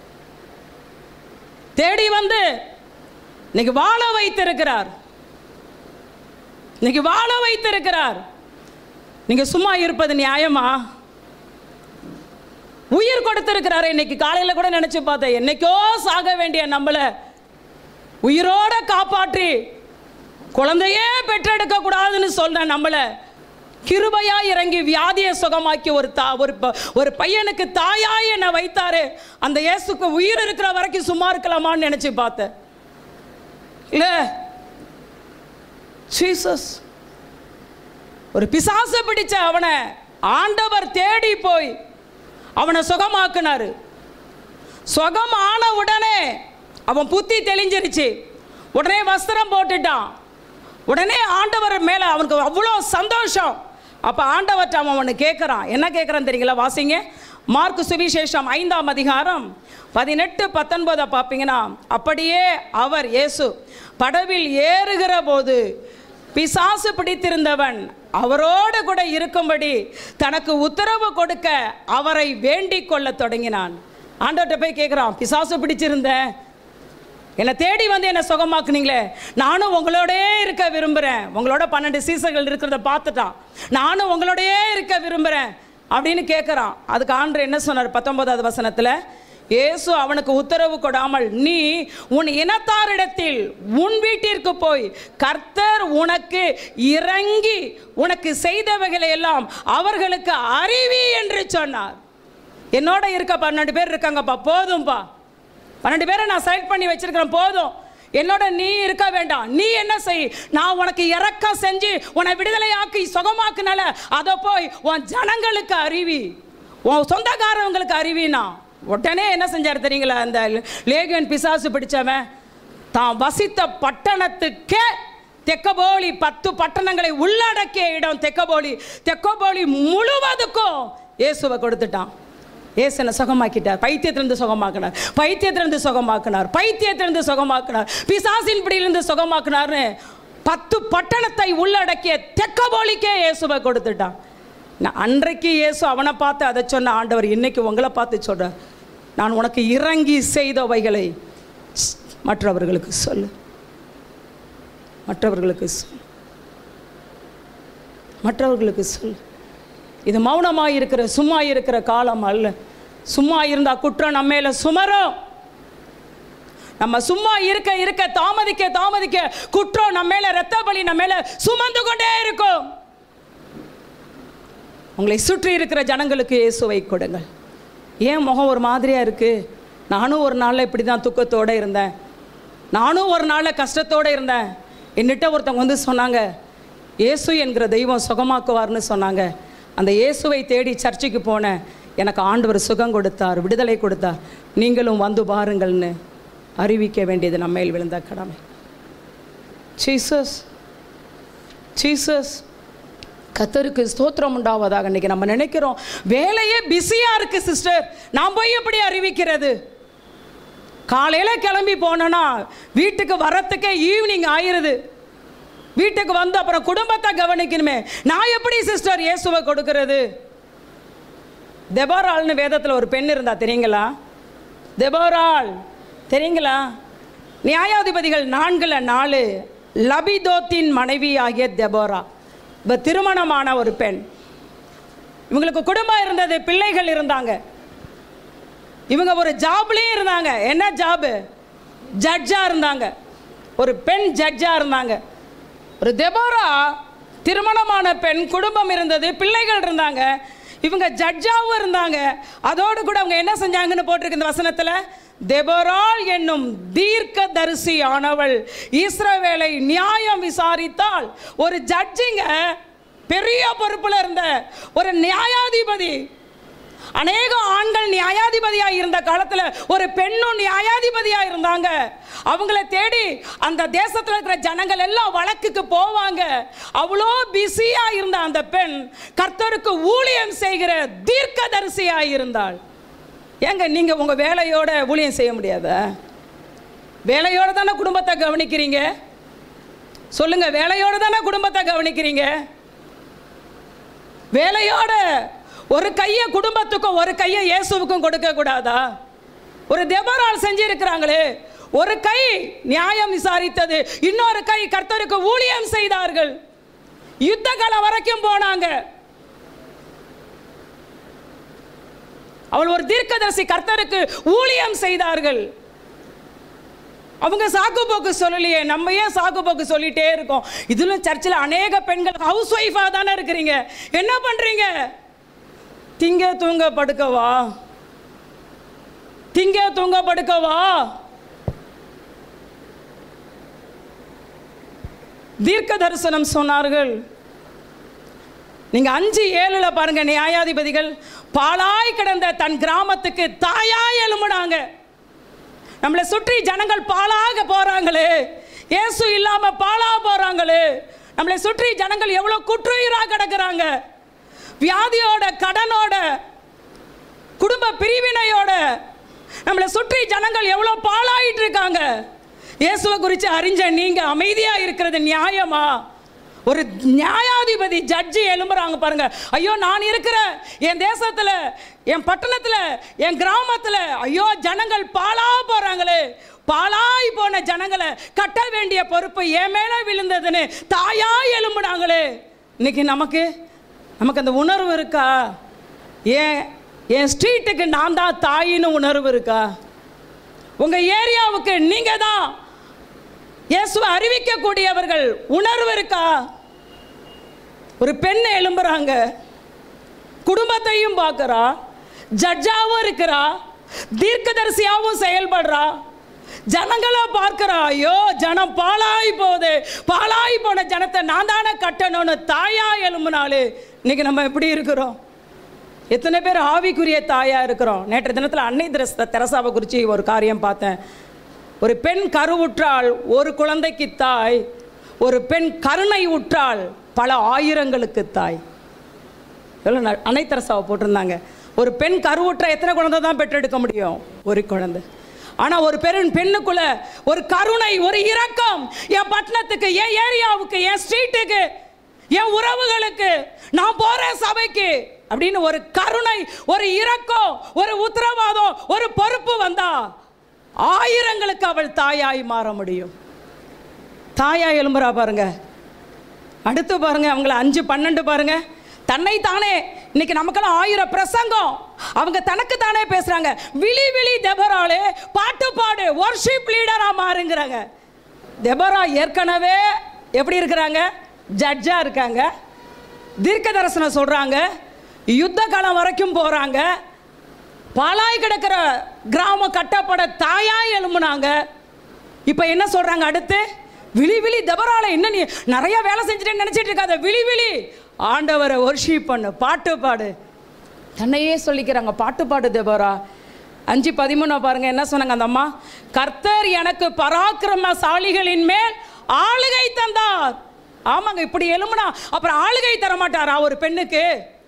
தேடி வந்து இன்னைக்கு வாழ வைத்திருக்கிறார் இன்னைக்கு வாழ வைத்திருக்கிறார் நீங்க சும்மா இருப்பது நியாயமா உயிர் கொடுத்திருக்கிறாரு இன்னைக்கு காலையில கூட நினைச்சு பார்த்தேன் என்னைக்கோ சாக வேண்டிய நம்மள உயிரோட காப்பாற்றி குழந்தையே பெற்றெடுக்க கூடாதுன்னு சொன்ன நம்மள கிருபையா இறங்கி வியாதியை சுகமாக்கி ஒரு தா ஒரு ப- ஒரு பையனுக்கு தாயா என்னை வைத்தாரு அந்த இயேசுக்கு உயிர் இருக்கிற வரைக்கும் சும்மா இருக்கலாமான்னு நினைச்சு பார்த்தேன் இல்ல ஜீசஸ் ஒரு பிசாசு பிடிச்ச அவனை ஆண்டவர் தேடி போய் அவனை சுகமாக்குனாரு சுகம் ஆன உடனே அவன் புத்தி தெளிஞ்சிருச்சு உடனே வஸ்திரம் போட்டுட்டான் உடனே ஆண்டவர் மேலே அவனுக்கு அவ்வளோ சந்தோஷம் அப்போ ஆண்டவர்கிட்ட அவன் அவனு கேட்குறான் என்ன கேட்குறான் தெரியுங்களா வாசிங்க மார்க்கு சுவிசேஷம் ஐந்தாம் அதிகாரம் பதினெட்டு பத்தொன்பதை பார்ப்பீங்கன்னா அப்படியே அவர் இயேசு படவில் ஏறுகிற போது பிசாசு பிடித்திருந்தவன் அவரோடு கூட இருக்கும்படி தனக்கு உத்தரவு கொடுக்க அவரை வேண்டிக் கொள்ளத் தொடங்கினான் ஆண்டவர்கிட்ட போய் கேட்குறான் பிசாசு பிடிச்சிருந்தேன் என்னை தேடி வந்து என்னை சுகமாக்குனீங்களே நானும் உங்களோடயே இருக்க விரும்புகிறேன் உங்களோட பன்னெண்டு சீசர்கள் இருக்கிறத பார்த்துட்டான் நானும் உங்களோடயே இருக்க விரும்புகிறேன் அப்படின்னு கேட்குறான் அதுக்கு ஆண்டு என்ன சொன்னார் பத்தொன்பதாவது வசனத்தில் இயேசு அவனுக்கு உத்தரவு கொடாமல் நீ உன் இனத்தாரிடத்தில் உன் வீட்டிற்கு போய் கர்த்தர் உனக்கு இறங்கி உனக்கு செய்தவைகளை எல்லாம் அவர்களுக்கு அறிவி என்று சொன்னார் என்னோட இருக்க பன்னெண்டு பேர் இருக்காங்கப்பா போதும்பா பன்னெண்டு பேரை நான் செலக்ட் பண்ணி வச்சிருக்கிறேன் போதும் என்னோட நீ இருக்க வேண்டாம் நீ என்ன செய் நான் உனக்கு இறக்கம் செஞ்சு உன்னை விடுதலையாக்கி சுகமாக்குனால அதை போய் உன் ஜனங்களுக்கு அறிவி உன் சொந்தக்காரவங்களுக்கு அறிவினா உடனே என்ன செஞ்சார் தெரியுங்களா அந்த லேகியன் பிசாசு பிடிச்சவன் தான் வசித்த பட்டணத்துக்கே தெக்கபோலி பத்து பட்டணங்களை உள்ளடக்கிய இடம் தெக்கபோலி தெக்கபோலி முழுவதுக்கும் இயேசுவை கொடுத்துட்டான் இயேசனை சுகமாக்கிட்டார் பைத்தியத்திலிருந்து சுகமாக்கினார் பைத்தியத்திலிருந்து சுகமாக்கினார் பைத்தியத்திலிருந்து சுகமாக்கினார் பிசாசின் பிடியிலிருந்து சுகமாக்கினார்னு பத்து பட்டணத்தை உள்ளடக்கிய தெக்கபோலிக்கே இயேசுவை கொடுத்துட்டான் நான் அன்றைக்கு இயேசு அவனை பார்த்து அதை சொன்ன ஆண்டவர் இன்னைக்கு உங்களை பார்த்து சொல்றார் நான் உனக்கு இறங்கி செய்தவைகளை மற்றவர்களுக்கு சொல்லு மற்றவர்களுக்கு சொல் மற்றவர்களுக்கு சொல் இது மௌனமாக இருக்கிற சும்மா இருக்கிற காலம் அல்ல சும்மா இருந்தா குற்றம் நம்ம மேல சுமரும் நம்ம சும்மா இருக்க இருக்க தாமதிக்க தாமதிக்க குற்றம் நம்ம மேல ரத்த பலி நம்ம மேல சுமந்து கொண்டே இருக்கும் உங்களை சுற்றி இருக்கிற ஜனங்களுக்கு இயேசுவை கொடுங்கள் ஏன் முகம் ஒரு மாதிரியா இருக்கு நானும் ஒரு நாளில் இப்படி தான் துக்கத்தோட இருந்தேன் நானும் ஒரு நாளில் கஷ்டத்தோட இருந்தேன் என்னிட்ட ஒருத்தவங்க வந்து சொன்னாங்க இயேசு என்கிற தெய்வம் சுகமாக்குவார்னு சொன்னாங்க அந்த இயேசுவை தேடி சர்ச்சுக்கு போனேன் எனக்கு ஆண்டவர் சுகம் கொடுத்தார் விடுதலை கொடுத்தார் நீங்களும் வந்து பாருங்கள்னு அறிவிக்க வேண்டியது நம்ம மேல் விழுந்த கடமை ஜீசஸ் ஜீசஸ் கத்தருக்கு ஸ்தோத்திரம் உண்டாவதாக இன்னைக்கு நம்ம நினைக்கிறோம் வேலையே பிஸியாக இருக்கு சிஸ்டர் நான் போய் எப்படி அறிவிக்கிறது காலையில் கிளம்பி போனோன்னா வீட்டுக்கு வரத்துக்கே ஈவினிங் ஆயிருது வீட்டுக்கு வந்து அப்புறம் குடும்பத்தை கவனிக்கணுமே நான் எப்படி சிஸ்டர் இயேசுவை கொடுக்கறது தெபோராள்னு வேதத்தில் ஒரு பெண் இருந்தா தெரியுங்களா தெபோராள் தெரியுங்களா நியாயாதிபதிகள் நான்குல நாலு லபிதோத்தின் மனைவி ஆகிய தெபோரா இப்போ திருமணமான ஒரு பெண் இவங்களுக்கு குடும்பம் இருந்தது பிள்ளைகள் இருந்தாங்க இவங்க ஒரு ஜாப்லேயும் இருந்தாங்க என்ன ஜாபு ஜட்ஜாக இருந்தாங்க ஒரு பெண் ஜட்ஜாக இருந்தாங்க ஒரு தெபோரா திருமணமான பெண் குடும்பம் இருந்தது பிள்ளைகள் இருந்தாங்க இவங்க ஜட்ஜாவும் இருந்தாங்க அதோடு கூட அவங்க என்ன செஞ்சாங்கன்னு போட்டிருக்கு இந்த வசனத்தில் தெபோராள் என்னும் தீர்க்க தரிசி ஆனவள் இஸ்ரவேலை நியாயம் விசாரித்தால் ஒரு ஜட்ஜிங்க பெரிய பொறுப்புல இருந்த ஒரு நியாயாதிபதி அநேக ஆண்கள் நியாயாதிபதியா இருந்த காலத்துல ஒரு பெண்ணும் நியாயாதிபதியா இருந்தாங்க அவங்கள தேடி அந்த தேசத்துல இருக்கிற ஜனங்கள் எல்லாம் வழக்குக்கு போவாங்க அவ்வளோ பிஸியா இருந்த அந்த பெண் கர்த்தருக்கு ஊழியம் செய்கிற தீர்க்கதரிசியா இருந்தாள் ஏங்க நீங்க உங்க வேலையோட ஊழியம் செய்ய முடியாதா வேலையோட தானே குடும்பத்தை கவனிக்கிறீங்க சொல்லுங்க வேலையோட தானே குடும்பத்தை கவனிக்கிறீங்க வேலையோட ஒரு கையை குடும்பத்துக்கும் ஒரு கையை இயேசுவுக்கும் கொடுக்க கூடாதா ஒரு தெபரால் செஞ்சிருக்கிறாங்களே ஒரு கை நியாயம் விசாரித்தது இன்னொரு கை கர்த்தருக்கு ஊழியம் செய்தார்கள் யுத்த காலம் வரைக்கும் போனாங்க அவள் ஒரு தீர்க்கதரிசி கர்த்தருக்கு ஊழியம் செய்தார்கள் அவங்க சாக்கு போக்கு சொல்லலையே நம்ம ஏன் சாக்கு போக்கு சொல்லிட்டே இருக்கோம் இதிலும் சர்ச்சில் அநேக பெண்கள் ஹவுஸ் ஒய்ஃபாக தானே இருக்கிறீங்க என்ன பண்றீங்க திங்க தூங்க படுக்கவா திங்க தூங்க படுக்கவா தீர்க்க தரிசனம் சொன்னார்கள் நீங்க அஞ்சு ஏழுல பாருங்க நியாயாதிபதிகள் பாழாய் கிடந்த தன் கிராமத்துக்கு தாயாய் எழும்புனாங்க நம்மளை சுற்றி ஜனங்கள் பாழாக போறாங்களே இயேசு இல்லாம பாழா போறாங்களே நம்மளை சுற்றி ஜனங்கள் எவ்வளவு குற்றுயிரா கிடக்குறாங்க வியாதியோட கடனோட குடும்ப பிரிவினையோட நம்மளை சுற்றி ஜனங்கள் எவ்வளோ பாழாயிட்டு இருக்காங்க இயேசுவை குறித்து அறிஞ்ச நீங்க அமைதியா இருக்கிறது நியாயமா ஒரு நியாயாதிபதி ஜட்ஜி எழும்புறாங்க பாருங்க ஐயோ நான் இருக்கிற என் தேசத்துல என் பட்டணத்துல என் கிராமத்துல ஐயோ ஜனங்கள் பாழா போறாங்களே பாழாய் போன ஜனங்களை கட்ட வேண்டிய பொறுப்பு என் மேல விழுந்ததுன்னு தாயா எழும்புனாங்களே இன்னைக்கு நமக்கு நமக்கு அந்த உணர்வு இருக்கா ஏன் என் ஸ்ட்ரீட்டுக்கு நான் தான் தாயின்னு உணர்வு இருக்கா உங்க ஏரியாவுக்கு நீங்க தான் இயேசுவை அறிவிக்கக்கூடியவர்கள் உணர்வு இருக்கா ஒரு பெண் எழும்புறாங்க குடும்பத்தையும் பார்க்கறா ஜட்ஜாவும் இருக்கிறா தீர்க்கதரிசியாவும் செயல்படுறா ஜனங்களா பார்க்கறா ஐயோ ஜனம் பாழாய் போகுது பாழாய் போன ஜனத்தை நான் தானே கட்டணும்னு தாயா எழும்புனாலே இன்னைக்கு நம்ம எப்படி இருக்கிறோம் எத்தனை பேர் ஆவிக்குரிய தாயா இருக்கிறோம் நேற்று தினத்தில் அன்னை திரச தெரசாவை குறித்து ஒரு காரியம் பார்த்தேன் ஒரு பெண் கருவுற்றால் ஒரு குழந்தைக்கு தாய் ஒரு பெண் கருணை உற்றால் பல ஆயிரங்களுக்கு தாய் எவ்வளோ ந- அன்னை தெரசாவை போட்டிருந்தாங்க ஒரு பெண் கருவுற்ற எத்தனை குழந்தை தான் பெற்றெடுக்க முடியும் ஒரு குழந்தை ஆனால் ஒரு பெரும் பெண்ணுக்குள்ள ஒரு கருணை ஒரு இரக்கம் என் பட்டணத்துக்கு என் ஏரியாவுக்கு என் ஸ்ட்ரீட்டுக்கு என் உறவுகளுக்கு நான் போறேன் சபைக்கு அப்படின்னு ஒரு கருணை ஒரு இரக்கம் ஒரு உத்தரவாதம் ஒரு பொறுப்பு வந்தா ஆயிரங்களுக்கு அவள் தாயாய் மாற முடியும் தாயா எழும்புறா பாருங்க அடுத்து பாருங்க அவங்கள அஞ்சு பன்னெண்டு பாருங்க தன்னை தானே இன்னைக்கு நமக்கெல்லாம் ஆயிரம் பிரசங்கம் அவங்க தனக்கு தானே பேசுறாங்க விழி விழி தெபராலே பாட்டு பாடு ஒர்ஷிப் லீடரா மாறுங்கிறாங்க தெபரா ஏற்கனவே எப்படி இருக்கிறாங்க ஜட்ஜா இருக்காங்க தீர்க்க தரிசனம் சொல்றாங்க யுத்த காலம் வரைக்கும் போறாங்க பாலாய் கிடக்கிற கிராமம் கட்டப்பட தாயாய் எழும்புனாங்க இப்போ என்ன சொல்றாங்க அடுத்து விழி விழி தபரால என்ன நீ நிறைய வேலை செஞ்சுட்டேன்னு நினைச்சிட்டு இருக்காத விழி விழி ஆண்டவரை ஒர்ஷிப் பண்ணு பாட்டு பாடு தன்னையே சொல்லிக்கிறாங்க பாட்டு பாடு தெபரா அஞ்சு பதிமூணு பாருங்க என்ன சொன்னாங்க அந்த அம்மா கர்த்தர் எனக்கு பராக்கிரமசாலிகளின் மேல் ஆளுகை தந்தார் ஆமாங்க இப்படி எழும்புனா அப்புறம் ஆளுகை தர மாட்டாரா ஒரு பெண்ணுக்கு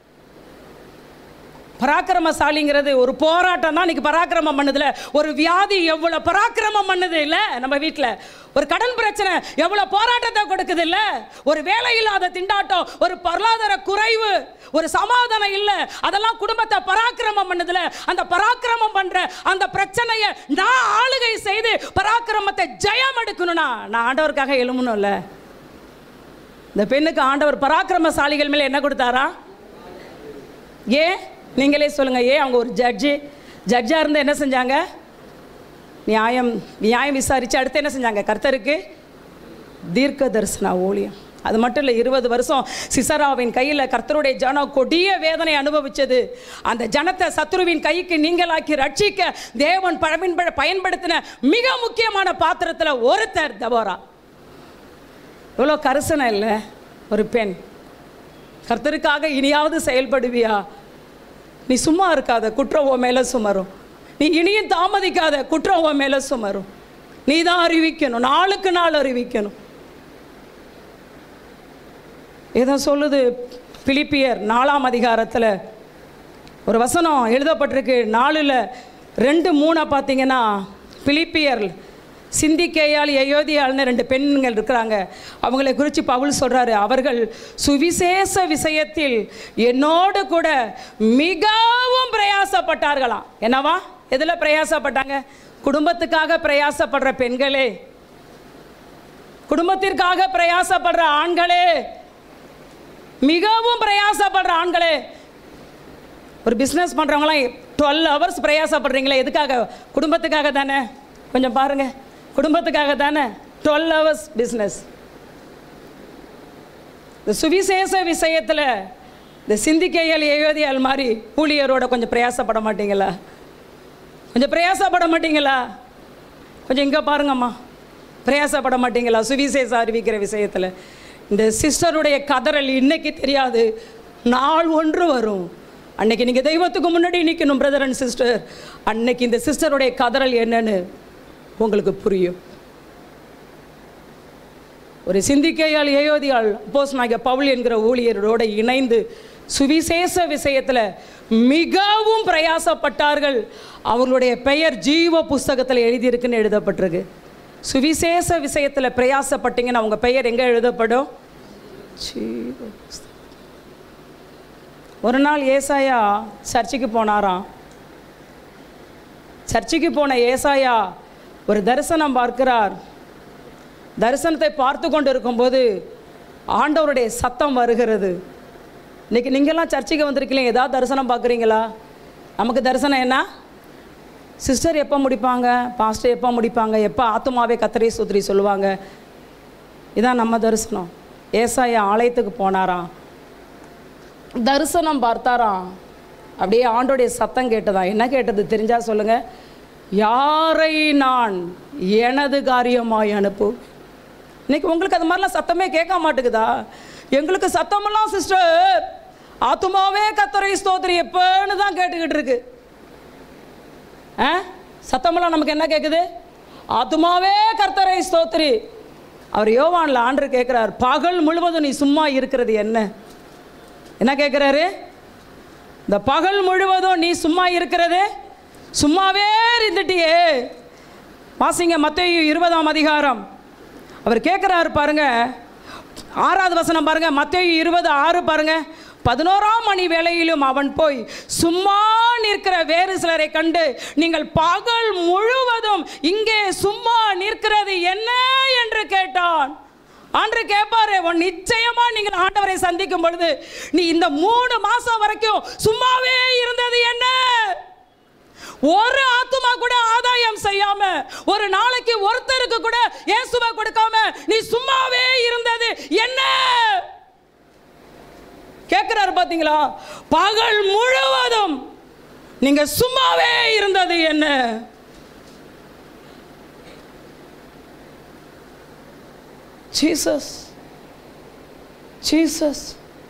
பராக்கிரமசாலிங்கிறது ஒரு போராட்டம் தான் இன்னைக்கு பராக்கிரமம் பண்ணுதுல ஒரு வியாதி எவ்வளோ பராக்கிரமம் பண்ணுது இல்லை நம்ம வீட்டில் ஒரு கடன் பிரச்சனை எவ்வளோ போராட்டத்தை கொடுக்குது இல்லை ஒரு வேலை இல்லாத திண்டாட்டம் ஒரு பொருளாதார குறைவு ஒரு சமாதானம் இல்லை அதெல்லாம் குடும்பத்தை பராக்கிரமம் பண்ணுதுல அந்த பராக்கிரமம் பண்ற அந்த பிரச்சனையை நான் ஆளுகை செய்து பராக்கிரமத்தை ஜெயம் எடுக்கணும்னா நான் ஆண்டவருக்காக எழுமணும்ல இந்த பெண்ணுக்கு ஆண்டவர் பராக்கிரமசாலிகள் மேலே என்ன கொடுத்தாரா ஏன் நீங்களே சொல்லுங்க ஏன் அவங்க ஒரு ஜட்ஜு ஜட்ஜாக இருந்து என்ன செஞ்சாங்க நியாயம் நியாயம் விசாரித்து அடுத்து என்ன செஞ்சாங்க கர்த்தருக்கு தீர்க்க தரிசன ஊழியம் அது மட்டும் இல்லை இருபது வருஷம் சிசராவின் கையில் கர்த்தருடைய ஜனம் கொடிய வேதனை அனுபவிச்சது அந்த ஜனத்தை சத்ருவின் கைக்கு நீங்களாக்கி ரட்சிக்க தேவன் பயன்பட பயன்படுத்தின மிக முக்கியமான பாத்திரத்தில் ஒருத்தர் தபோரா எவ்வளோ கரிசனை இல்லை ஒரு பெண் கர்த்தருக்காக இனியாவது செயல்படுவியா நீ சும்மா இருக்காத குற்றம் உன் மேலே சுமரும் நீ இனியும் தாமதிக்காத குற்றம் உன் மேலே சுமரும் நீ தான் அறிவிக்கணும் நாளுக்கு நாள் அறிவிக்கணும் ஏதோ சொல்லுது பிலிப்பியர் நாலாம் அதிகாரத்தில் ஒரு வசனம் எழுதப்பட்டிருக்கு நாலில் ரெண்டு மூணை பார்த்தீங்கன்னா பிலிப்பியர் சிந்திக்கேயால் எயோதியால்னு ரெண்டு பெண்கள் இருக்கிறாங்க அவங்களை குறித்து பவுல் சொல்கிறாரு அவர்கள் சுவிசேஷ விஷயத்தில் என்னோடு கூட மிகவும் பிரயாசப்பட்டார்களாம் என்னவா எதில் பிரயாசப்பட்டாங்க குடும்பத்துக்காக பிரயாசப்படுற பெண்களே குடும்பத்திற்காக பிரயாசப்படுற ஆண்களே மிகவும் பிரயாசப்படுற ஆண்களே ஒரு பிஸ்னஸ் பண்ணுறவங்களாம் டுவெல் ஹவர்ஸ் பிரயாசப்படுறீங்களே எதுக்காக குடும்பத்துக்காக தானே கொஞ்சம் பாருங்க குடும்பத்துக்காக தானே டுவெல் ஹவர்ஸ் பிஸ்னஸ் இந்த சுவிசேஷ விஷயத்தில் இந்த சிந்திக்கையல் எழுதியல் மாதிரி ஊழியரோட கொஞ்சம் பிரயாசப்பட மாட்டீங்களா கொஞ்சம் பிரயாசப்பட மாட்டீங்களா கொஞ்சம் இங்கே பாருங்கம்மா பிரயாசப்பட மாட்டீங்களா சுவிசேஷம் அறிவிக்கிற விஷயத்தில் இந்த சிஸ்டருடைய கதறல் இன்னைக்கு தெரியாது நாள் ஒன்று வரும் அன்னைக்கு நீங்கள் தெய்வத்துக்கு முன்னாடி நிற்கணும் பிரதர் அண்ட் சிஸ்டர் அன்னைக்கு இந்த சிஸ்டருடைய கதறல் என்னன்னு உங்களுக்கு புரியும் ஒரு சிந்திக்கையால் ஏயோதியால் அப்போஸ் நாங்கள் பவுல் என்கிற ஊழியரோட இணைந்து சுவிசேஷ விஷயத்தில் மிகவும் பிரயாசப்பட்டார்கள் அவர்களுடைய பெயர் ஜீவ புஸ்தகத்தில் எழுதியிருக்குன்னு எழுதப்பட்டிருக்கு சுவிசேஷ விஷயத்தில் பிரயாசப்பட்டீங்கன்னா அவங்க பெயர் எங்கே எழுதப்படும் ஜீவ புஸ்தகம். ஒரு நாள் ஏசாயா சர்ச்சுக்கு போனாராம் சர்ச்சுக்கு போன ஏசாயா ஒரு தரிசனம் பார்க்கிறார் தரிசனத்தை பார்த்து கொண்டு இருக்கும்போது ஆண்டவருடைய சத்தம் வருகிறது இன்னைக்கு நீங்கள்லாம் சர்ச்சுக்கு வந்திருக்கீங்க ஏதாவது தரிசனம் பார்க்குறீங்களா நமக்கு தரிசனம் என்ன சிஸ்டர் எப்போ முடிப்பாங்க பாஸ்டர் எப்போ முடிப்பாங்க எப்போ ஆத்துமாவே கத்தரை சுத்திரி சொல்லுவாங்க இதான் நம்ம தரிசனம் ஏசாயா ஆலயத்துக்கு போனாராம் தரிசனம் பார்த்தாராம் அப்படியே ஆண்டோடைய சத்தம் கேட்டதா என்ன கேட்டது தெரிஞ்சா சொல்லுங்க யாரை நான் எனது காரியமாய் அனுப்பு இன்னைக்கு உங்களுக்கு அது மாதிரிலாம் சத்தமே கேட்க மாட்டேங்குதா எங்களுக்கு சத்தமெல்லாம் சிஸ்டர் ஆத்துமாவே கத்தரை ஸ்தோத்திரி எப்போன்னு தான் கேட்டுக்கிட்டு இருக்கு ஆ சத்தமெல்லாம் நமக்கு என்ன கேட்குது ஆத்துமாவே கர்த்தரை ஸ்தோத்திரி அவர் யோவான்ல ஆண்டு கேட்குறார் பகல் முழுவதும் நீ சும்மா இருக்கிறது என்ன என்ன கேட்குறாரு இந்த பகல் முழுவதும் நீ சும்மா இருக்கிறது சும்மாவே இருந்துட்டியே வாசிங்க மத்தேயு இருபதாம் அதிகாரம் அவர் கேட்குறாரு பாருங்க ஆறாவது வசனம் பாருங்க மத்தேயு இருபது ஆறு பாருங்க பதினோராம் மணி வேளையிலும் அவன் போய் சும்மா நிற்கிற வேறு சிலரை கண்டு நீங்கள் பகல் முழுவதும் இங்கே சும்மா நிற்கிறது என்ன என்று கேட்டான் ஆண்டு கேட்பாரு உன் நிச்சயமா நீங்கள் ஆண்டவரை சந்திக்கும் பொழுது நீ இந்த மூணு மாசம் வரைக்கும் சும்மாவே இருந்தது என்ன ஒரு ஆத்துமா கூட ஆதாயம் செய்யாம ஒரு நாளைக்கு ஒருத்தருக்கு கூட இயேசுவை கொடுக்காம நீ சும்மாவே இருந்தது என்ன கேட்கிறாரு பாத்தீங்களா பகல் முழுவதும் நீங்க சும்மாவே இருந்தது என்ன ஜீசஸ் ஜீசஸ்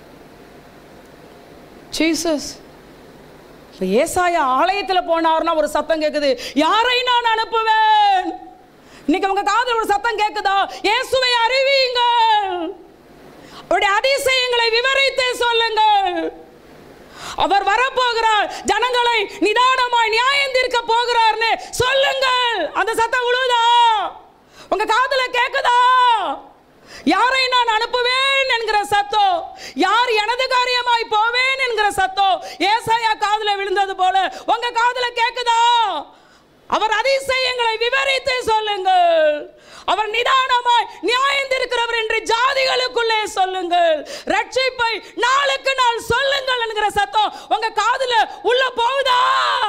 ஜீசஸ் இப்போ ஏசாயா ஆலயத்தில் போனார்னா ஒரு சத்தம் கேட்குது யாரை நான் அனுப்புவேன் இன்னைக்கு உங்க காதில் ஒரு சத்தம் கேட்குதா இயேசுவை அறிவியுங்கள் அவருடைய அதிசயங்களை விவரித்து சொல்லுங்கள் அவர் வரப்போகிறார் ஜனங்களை நிதானமாய் நியாயம் தீர்க்க போகிறார்னு சொல்லுங்கள் அந்த சத்தம் விழுதா உங்க காதுல கேக்குதா யாரை நான் அனுப்புவேன் என்கிற சத்தம் யார் எனது காரியமாய் போவேன் என்கிற சத்தம் ஏசாயா காதுல விழுந்தது போல உங்க காதுல கேக்குதா அவர் அதிசயங்களை விவரித்து சொல்லுங்கள் அவர் நிதானமாய் நியாயந்திருக்கிறவர் என்று ஜாதிகளுக்குள்ளே சொல்லுங்கள் ரட்சிப்பை நாளுக்கு நாள் சொல்லுங்கள் என்கிற சத்தம் உங்க காதுல உள்ள போகுதா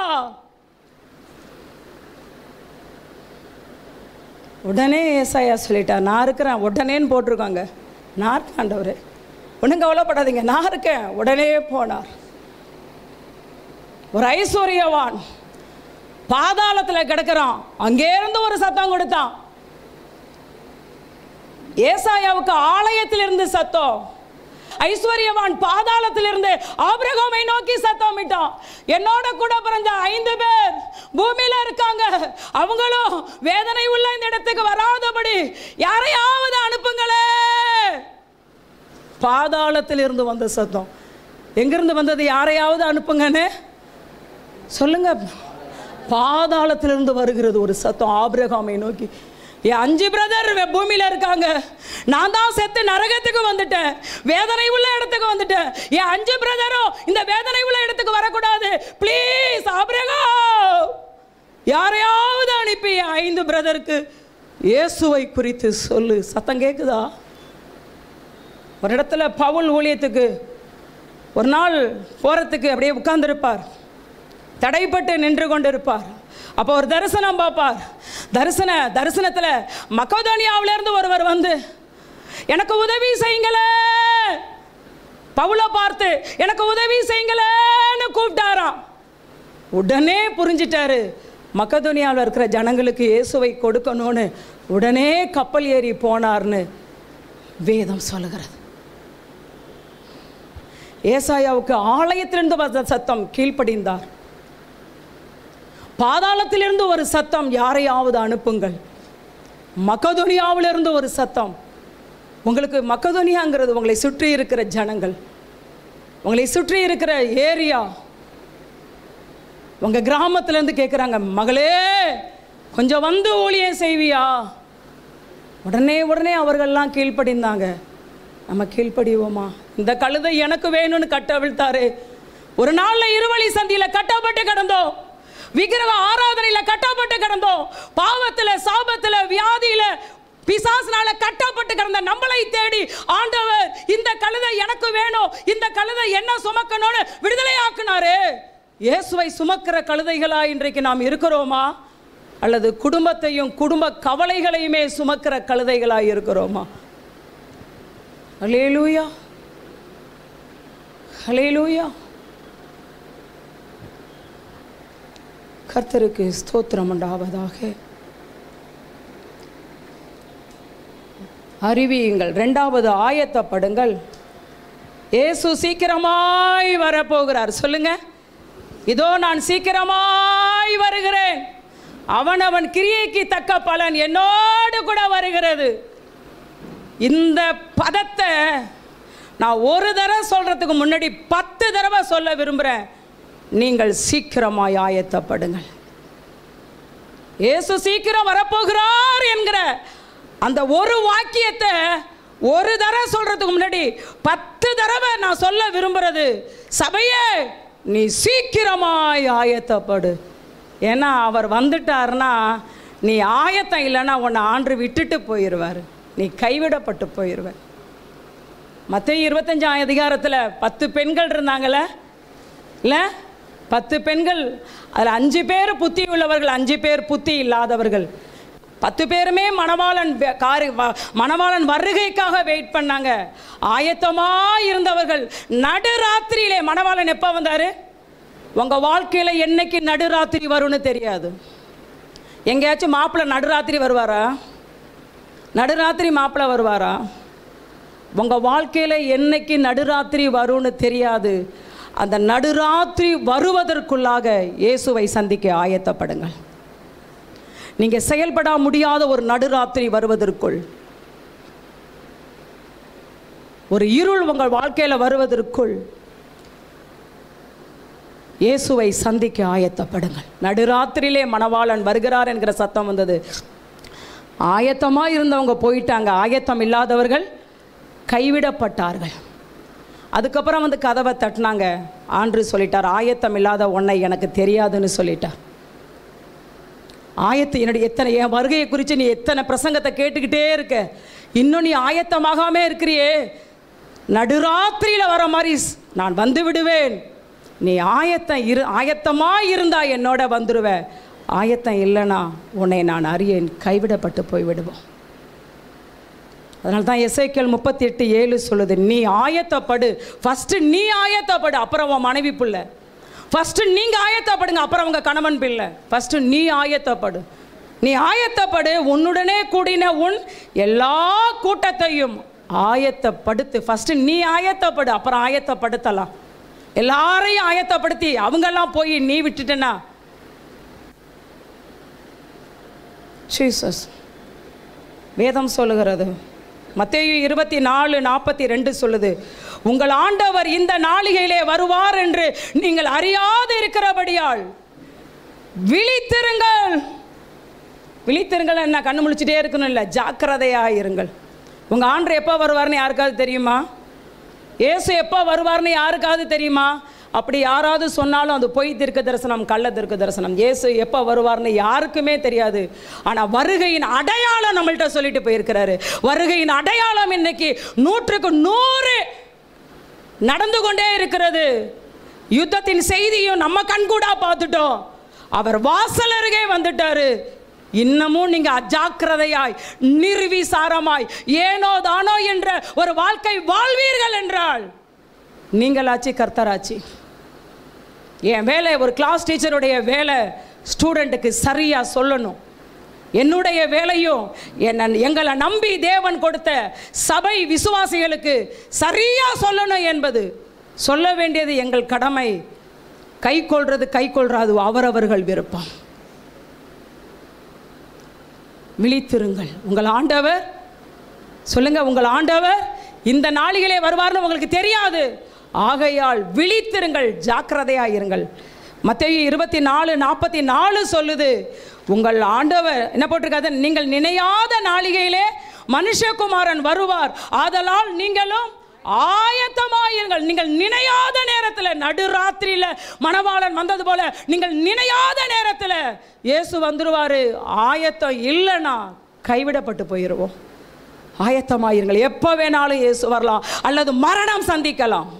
உடனே ஏசாயா சொல்லிட்டா நான் இருக்கிறேன் உடனேன்னு போட்டிருக்காங்க நான் இருக்கேன் ஆண்டவரே ஒன்றும் கவலைப்படாதீங்க நான் இருக்கேன் உடனே போனார் ஒரு ஐஸ்வர்யவான் பாதாளத்தில் கிடக்கிறான் அங்கேருந்து ஒரு சத்தம் கொடுத்தான் ஏசாயாவுக்கு ஆலயத்தில் இருந்து சத்தம் ஐஸ்வர்யவான் பாதாளத்திலிருந்து ஆபிரகாமை நோக்கி சத்தமிட்டான் என்னோட கூட பிறந்த ஐந்து பேர் பூமியில இருக்காங்க அவங்களும் வேதனை உள்ள இந்த இடத்துக்கு வராதபடி யாரையாவது அனுப்புங்களே பாதாளத்தில் இருந்து வந்த சத்தம் எங்கிருந்து வந்தது யாரையாவது அனுப்புங்கன்னு சொல்லுங்க பாதாளத்திலிருந்து வருகிறது ஒரு சத்தம் ஆபிரகாமை நோக்கி என் அஞ்சு பிரதர் பூமியில இருக்காங்க நான் தான் செத்து நரகத்துக்கு வந்துட்டேன் வேதனை உள்ள இடத்துக்கு வந்துட்டேன் என் அஞ்சு பிரதரும் இந்த வேதனை உள்ள இடத்துக்கு வரக்கூடாது ப்ளீஸ் ஆபிரகாம் யாரையாவது அனுப்பி என் ஐந்து பிரதருக்கு இயேசுவை குறித்து சொல்லு சத்தம் கேட்குதா ஒரு இடத்துல பவுல் ஊழியத்துக்கு ஒரு நாள் போகிறதுக்கு அப்படியே உட்கார்ந்திருப்பார் தடைப்பட்டு நின்று கொண்டிருப்பார் அப்போ ஒரு தரிசனம் பார்ப்பார் தரிசன தரிசனத்தில் மக்கோதோனியாவிலேருந்து ஒருவர் வந்து எனக்கு உதவி செய்யுங்களே பவுலை பார்த்து எனக்கு உதவி செய்யுங்களேன்னு கூப்பிட்டாராம் உடனே புரிஞ்சிட்டாரு மக்கதோனியாவில் இருக்கிற ஜனங்களுக்கு இயேசுவை கொடுக்கணும்னு உடனே கப்பல் ஏறி போனார்னு வேதம் சொல்லுகிறது ஏசாயாவுக்கு ஆலயத்திலிருந்து வந்த சத்தம் கீழ்ப்படிந்தார் பாதாளத்திலிருந்து ஒரு சத்தம் யாரையாவது அனுப்புங்கள் மக்கதுனியாவிலிருந்து ஒரு சத்தம் உங்களுக்கு மக்கதுனியாங்கிறது உங்களை சுற்றி இருக்கிற ஜனங்கள் உங்களை சுற்றி இருக்கிற ஏரியா உங்கள் கிராமத்துலேருந்து கேட்குறாங்க மகளே கொஞ்சம் வந்து ஊழியம் செய்வியா உடனே உடனே அவர்கள்லாம் கீழ்ப்படிந்தாங்க நம்ம கீழ்ப்படிவோமா இந்த கழுதை எனக்கு வேணும்னு கட்டவிழ்த்தாரு ஒரு நாளில் இருவழி சந்தியில் கட்டப்பட்டு கிடந்தோம் விக்கிரக ஆராதனையில் கட்டப்பட்டு கிடந்தோம் பாவத்தில் சாபத்தில் வியாதியில் பிசாசினால கட்டப்பட்டு கிடந்த நம்மளை தேடி ஆண்டவர் இந்த கழுதை எனக்கு வேணும் இந்த கழுதை என்ன சுமக்கணும்னு விடுதலை ஆக்குனாரு இயேசுவை சுமக்கிற கழுதைகளா இன்றைக்கு நாம் இருக்கிறோமா அல்லது குடும்பத்தையும் குடும்ப கவலைகளையுமே சுமக்கிற கழுதைகளா இருக்கிறோமா ஹலேலூயா ஹலேலூயா கர்த்தருக்கு ஸ்தோத்திரம் உண்டாவதாக அறிவியுங்கள் ரெண்டாவது ஆயத்தப்படுங்கள் இயேசு சீக்கிரமாய் வரப்போகிறார் சொல்லுங்க இதோ நான் சீக்கிரமாய் வருகிறேன் அவன் அவன் கிரியைக்கு தக்க பலன் என்னோடு கூட வருகிறது இந்த பதத்தை நான் ஒரு தடவை சொல்கிறதுக்கு முன்னாடி பத்து தடவை சொல்ல விரும்புகிறேன் நீங்கள் சீக்கிரமாய் ஆயத்தப்படுங்கள் இயேசு சீக்கிரம் வரப்போகிறார் என்கிற அந்த ஒரு வாக்கியத்தை ஒரு தடவை சொல்கிறதுக்கு முன்னாடி பத்து தடவை நான் சொல்ல விரும்புகிறது சபையே நீ சீக்கிரமாய் ஆயத்தப்படு ஏன்னா அவர் வந்துட்டார்னா நீ ஆயத்தம் இல்லைன்னா உன்னை ஆண்டு விட்டுட்டு போயிடுவார் நீ கைவிடப்பட்டு போயிடுவ மத்திய இருபத்தஞ்சாம் அதிகாரத்தில் பத்து பெண்கள் இருந்தாங்களே இல்லை பத்து பெண்கள் அதில் அஞ்சு பேர் புத்தி உள்ளவர்கள் அஞ்சு பேர் புத்தி இல்லாதவர்கள் பத்து பேருமே மணவாளன் வெ- காரி வ- மணவாளன் வருகைக்காக வெயிட் பண்ணாங்க ஆயத்தமாக இருந்தவர்கள் நடுராத்திரியிலே மணவாளன் எப்போ வந்தார் உங்கள் வாழ்க்கையில் என்னைக்கு நடுராத்திரி வரும்னு தெரியாது எங்கேயாச்சும் மாப்பிள்ளை நடுராத்திரி வருவாரா நடுராத்திரி மாப்பிள்ளை வருவாரா உங்கள் வாழ்க்கையில் என்னைக்கு நடுராத்திரி வரும்னு தெரியாது அந்த நடுராத்திரி வருவதற்குள்ளாக இயேசுவை சந்திக்க ஆயத்தப்படுங்கள் நீங்கள் செயல்பட முடியாத ஒரு நடுராத்திரி வருவதற்குள் ஒரு இருள் உங்கள் வாழ்க்கையில் வருவதற்குள் இயேசுவை சந்திக்க ஆயத்தப்படுங்கள் நடுராத்திரியிலே மணவாளன் வருகிறார் என்கிற சத்தம் வந்தது ஆயத்தமாக இருந்தவங்க போயிட்டாங்க ஆயத்தம் இல்லாதவர்கள் கைவிடப்பட்டார்கள் அதுக்கப்புறம் வந்து கதவை தட்டினாங்க ஆண்டு சொல்லிட்டார் ஆயத்தம் இல்லாத உன்னை எனக்கு தெரியாதுன்னு சொல்லிட்டார் ஆயத்து என்னுடைய எத்தனை என் வருகையை குறித்து நீ எத்தனை பிரசங்கத்தை கேட்டுக்கிட்டே இருக்க இன்னும் நீ ஆயத்தமாகாமே இருக்கிறியே நடுராத்திரியில் வர மாதிரி ஸ்- நான் வந்து விடுவேன் நீ ஆயத்தம் இரு ஆயத்தமாக இருந்தா என்னோட வந்துடுவ ஆயத்தம் இல்லைனா உன்னை நான் அறியேன் கைவிடப்பட்டு போய் விடுவோம் அதனால தான் எஸ்ஐக்கியல் முப்பத்தி எட்டு ஏழு சொல்லுது நீ ஆயத்தப்படு ஃபஸ்ட்டு நீ ஆயத்தப்படு அப்புறம் உன் மனைவி பிள்ளை ஃபஸ்ட்டு நீங்கள் ஆயத்தப்படுங்க அப்புறம் உங்கள் கணவன் பிள்ளை ஃபஸ்ட்டு நீ ஆயத்தப்படு நீ ஆயத்தப்படு உன்னுடனே கூடின உன் எல்லா கூட்டத்தையும் ஆயத்தப்படுத்து ஃபர்ஸ்ட் நீ ஆயத்தப்படு அப்புறம் ஆயத்தப்படுத்தலாம் எல்லாரையும் ஆயத்தப்படுத்தி அவங்கெல்லாம் போய் நீ விட்டுட்டனா ஜீசஸ் வேதம் சொல்லுகிறது மத்தேயு இருபத்தி நாலு நாற்பத்தி ரெண்டு சொல்லுது உங்கள் ஆண்டவர் இந்த நாளிகையிலே வருவார் என்று நீங்கள் அறியாது இருக்கிறபடியால் விழித்திருங்கள் விழித்திருங்கள் என்ன கண்ணு முழிச்சிட்டே இருக்கணும் இல்லை ஜாக்கிரதையாக இருங்கள் உங்கள் ஆண்டு எப்போ வருவார்னு யாருக்காவது தெரியுமா இயேசு எப்போ வருவார்னு யாருக்காவது தெரியுமா அப்படி யாராவது சொன்னாலும் அது பொய் தீர்க்க தரிசனம் கள்ள தீர்க்க தரிசனம் இயேசு எப்போ வருவார்னு யாருக்குமே தெரியாது ஆனால் வருகையின் அடையாளம் நம்மள்ட்ட சொல்லிட்டு போயிருக்கிறாரு வருகையின் அடையாளம் இன்னைக்கு நூற்றுக்கு நூறு நடந்து கொண்டே இருக்கிறது யுத்தத்தின் செய்தியும் நம்ம கண்கூடா பார்த்துட்டோம் அவர் வாசல் அருகே வந்துட்டாரு இன்னமும் நீங்க அஜாக்கிரதையாய் நிர்விசாரமாய் ஏனோ தானோ என்ற ஒரு வாழ்க்கை வாழ்வீர்கள் என்றால் நீங்களாச்சு கர்த்தராச்சு என் வேலை ஒரு கிளாஸ் டீச்சருடைய வேலை ஸ்டூடெண்ட்டுக்கு சரியாக சொல்லணும் என்னுடைய வேலையும் என்ன எங்களை நம்பி தேவன் கொடுத்த சபை விசுவாசிகளுக்கு சரியாக சொல்லணும் என்பது சொல்ல வேண்டியது எங்கள் கடமை கை கொள்றது கை கொள்றது அவரவர்கள் விருப்பம் விழித்திருங்கள் உங்கள் ஆண்டவர் சொல்லுங்க உங்கள் ஆண்டவர் இந்த நாளிகளே வருவார்னு உங்களுக்கு தெரியாது ஆகையால் விழித்திருங்கள் ஜாக்கிரதையாக இருங்கள் மத்தேயு இருபத்தி நாலு நாற்பத்தி நாலு சொல்லுது உங்கள் ஆண்டவர் என்ன போட்டிருக்காது நீங்கள் நினையாத நாளிகையிலே மனுஷகுமாரன் வருவார் ஆதலால் நீங்களும் ஆயத்தமாயிருங்கள் நீங்கள் நினையாத நேரத்தில் நடுராத்திரியில் மணவாளன் வந்தது போல நீங்கள் நினையாத நேரத்தில் இயேசு வந்துருவாரு ஆயத்தம் இல்லைன்னா கைவிடப்பட்டு போயிடுவோம் ஆயத்தமாயிருங்கள் எப்போ வேணாலும் இயேசு வரலாம் அல்லது மரணம் சந்திக்கலாம்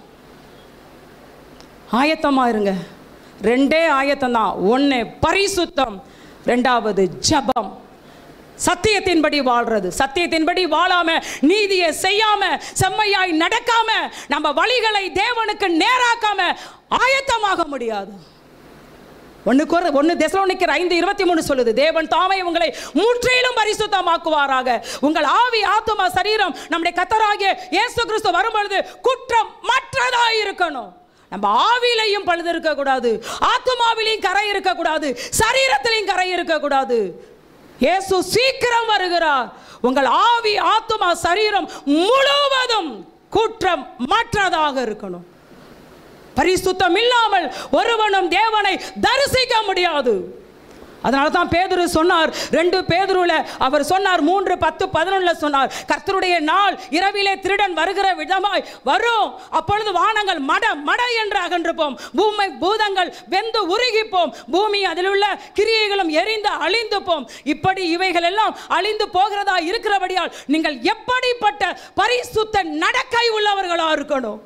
ஆயத்தமாயிருங்க ரெண்டே ஆயத்தம் தான் ஒன்று பரிசுத்தம் ரெண்டாவது ஜபம் சத்தியத்தின்படி வாழ்றது சத்தியத்தின்படி வாழாம நீதியை செய்யாம செம்மையாய் நடக்காம நம்ம வழிகளை தேவனுக்கு நேராக்காம ஆயத்தமாக முடியாது ஒன்று குற ஒன்று தெசலோனிக்கர் ஐந்து இருபத்தி மூணு சொல்லுது தேவன் தாமே உங்களை முற்றிலும் பரிசுத்தமாக்குவாராக உங்கள் ஆவி ஆத்துமா சரீரம் நம்முடைய கத்தராகிய இயேசு கிறிஸ்து வரும்பொழுது குற்றம் மற்றதாய் இருக்கணும் நம்ம ஆவிலையும் பழுது இருக்கக்கூடாது ஆத்துமாவிலையும் கரை இருக்கக்கூடாது சரீரத்திலையும் கரை இருக்கக்கூடாது இயேசு சீக்கிரம் வருகிறார் உங்கள் ஆவி ஆத்துமா சரீரம் முழுவதும் குற்றம் மற்றதாக இருக்கணும் பரிசுத்தம் இல்லாமல் ஒருவனும் தேவனை தரிசிக்க முடியாது அதனால தான் பேதுரு சொன்னார் ரெண்டு பேதுருல அவர் சொன்னார் மூன்று பத்து பதினொன்றுல சொன்னார் கர்த்தருடைய நாள் இரவிலே திருடன் வருகிற விதமாய் வரும் அப்பொழுது வானங்கள் மட மட என்று அகன்றுப்போம் பூமை பூதங்கள் வெந்து உருகிப்போம் பூமி அதில் உள்ள கிரியைகளும் எரிந்து அழிந்து போம் இப்படி இவைகள் எல்லாம் அழிந்து போகிறதா இருக்கிறபடியால் நீங்கள் எப்படிப்பட்ட பரிசுத்த நடக்கை உள்ளவர்களா இருக்கணும்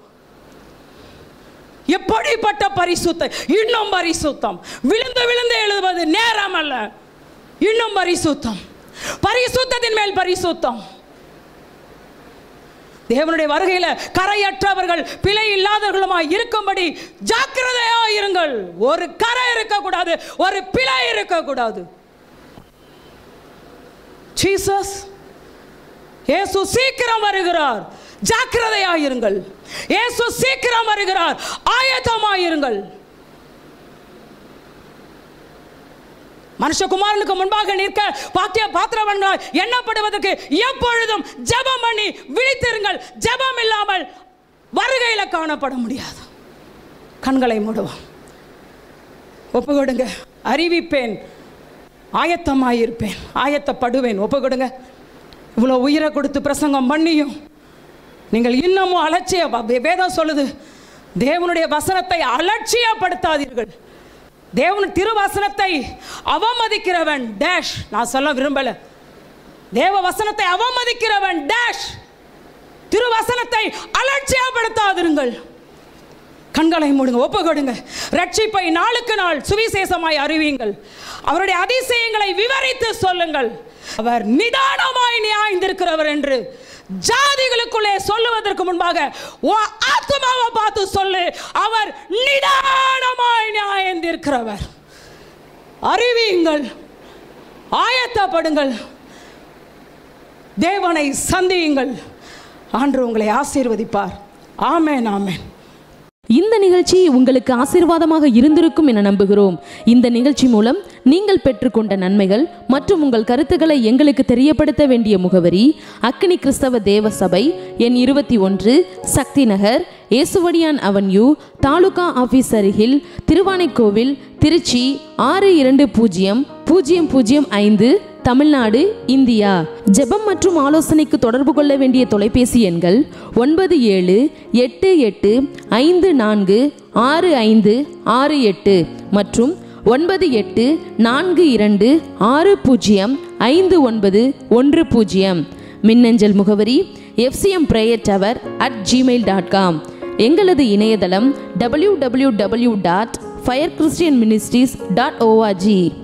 எப்படிப்பட்ட பரிசுத்தம் இன்னும் பரிசுத்தம் விழுந்து விழுந்து எழுதுவது நேரம் அல்ல இன்னும் பரிசுத்தம் பரிசுத்தத்தின் மேல் பரிசுத்தம் தேவனுடைய வருகையில கரையற்றவர்கள் பிழை இல்லாதவர்களுமாய் இருக்கும்படி ஜாக்கிரதையா இருங்கள் ஒரு கரை இருக்கக்கூடாது ஒரு பிழை இருக்கக்கூடாது ஜீசஸ் இயேசு சீக்கிரம் வருகிறார் ஜாக்கிரதையாயிருங்கள் இயேசு சீக்கிரம் வருகிறார் ஆயத்தமாயிருங்கள் மனுஷகுமாரனுக்கு முன்பாக நிற்க பாத்திய பாத்திரவன்களாய் எண்ணப்படுவதற்கு எப்பொழுதும் ஜெபம் பண்ணி விழித்திருங்கள் ஜெபம் இல்லாமல் வருகையில காணப்பட முடியாது கண்களை மூடுவோம் ஒப்பு கொடுங்க அறிவிப்பேன் ஆயத்தமாயிருப்பேன் ஆயத்தப்படுவேன் ஒப்பு கொடுங்க இவ்வளோ உயிரை கொடுத்து பிரசங்கம் பண்ணியும் நீங்கள் இன்னமும் அலட்சிய வே- வேதம் சொல்லுது தேவனுடைய வசனத்தை அலட்சியப்படுத்தாதீர்கள் தேவன் திருவசனத்தை அவமதிக்கிறவன் டேஷ் நான் சொல்ல விரும்பல தேவ வசனத்தை அவமதிக்கிறவன் டேஷ் திருவசனத்தை அலட்சியப்படுத்தாதிருங்கள் கண்களை மூடுங்க ஒப்பு கொடுங்க ரட்சிப்பை நாளுக்கு நாள் சுவிசேஷமாய் அறிவியுங்கள் அவருடைய அதிசயங்களை விவரித்து சொல்லுங்கள் அவர் நிதானமாய் நியாய்ந்திருக்கிறவர் என்று ஜாதிகளுக்குள்ளே சொல்லுவதற்கு முன்பாக உன் ஆத்மாவை பார்த்து சொல்லு அவர் நிதானமாய் நியாயந்திருக்கிறவர் அறிவியுங்கள் ஆயத்தப்படுங்கள் தேவனை சந்தியுங்கள் ஆண்டவர் உங்களை ஆசீர்வதிப்பார் ஆமென் ஆமென் இந்த நிகழ்ச்சி உங்களுக்கு ஆசீர்வாதமாக இருந்திருக்கும் என நம்புகிறோம் இந்த நிகழ்ச்சி மூலம் நீங்கள் பெற்றுக்கொண்ட நன்மைகள் மற்றும் உங்கள் கருத்துக்களை எங்களுக்கு தெரியப்படுத்த வேண்டிய முகவரி அக்கினி கிறிஸ்தவ தேவ சபை எண் இருபத்தி ஒன்று சக்தி நகர் ஏசுவடியான் அவென்யூ தாலுகா ஆபீஸ் அருகில் திருவானைக்கோவில் திருச்சி ஆறு இரண்டு பூஜ்ஜியம் பூஜ்ஜியம் பூஜ்ஜியம் ஐந்து தமிழ்நாடு இந்தியா ஜெபம் மற்றும் ஆலோசனைக்கு தொடர்பு கொள்ள வேண்டிய தொலைபேசி எண்கள் ஒன்பது ஏழு எட்டு எட்டு ஐந்து நான்கு ஆறு ஐந்து ஆறு எட்டு மற்றும் ஒன்பது எட்டு நான்கு இரண்டு ஆறு பூஜ்ஜியம் ஐந்து ஒன்பது ஒன்று பூஜ்ஜியம் மின்னஞ்சல் முகவரி FCM prayer tower at Gmail dot com எங்களது இணையதளம் W W W dot fire Christian ministries dot O R G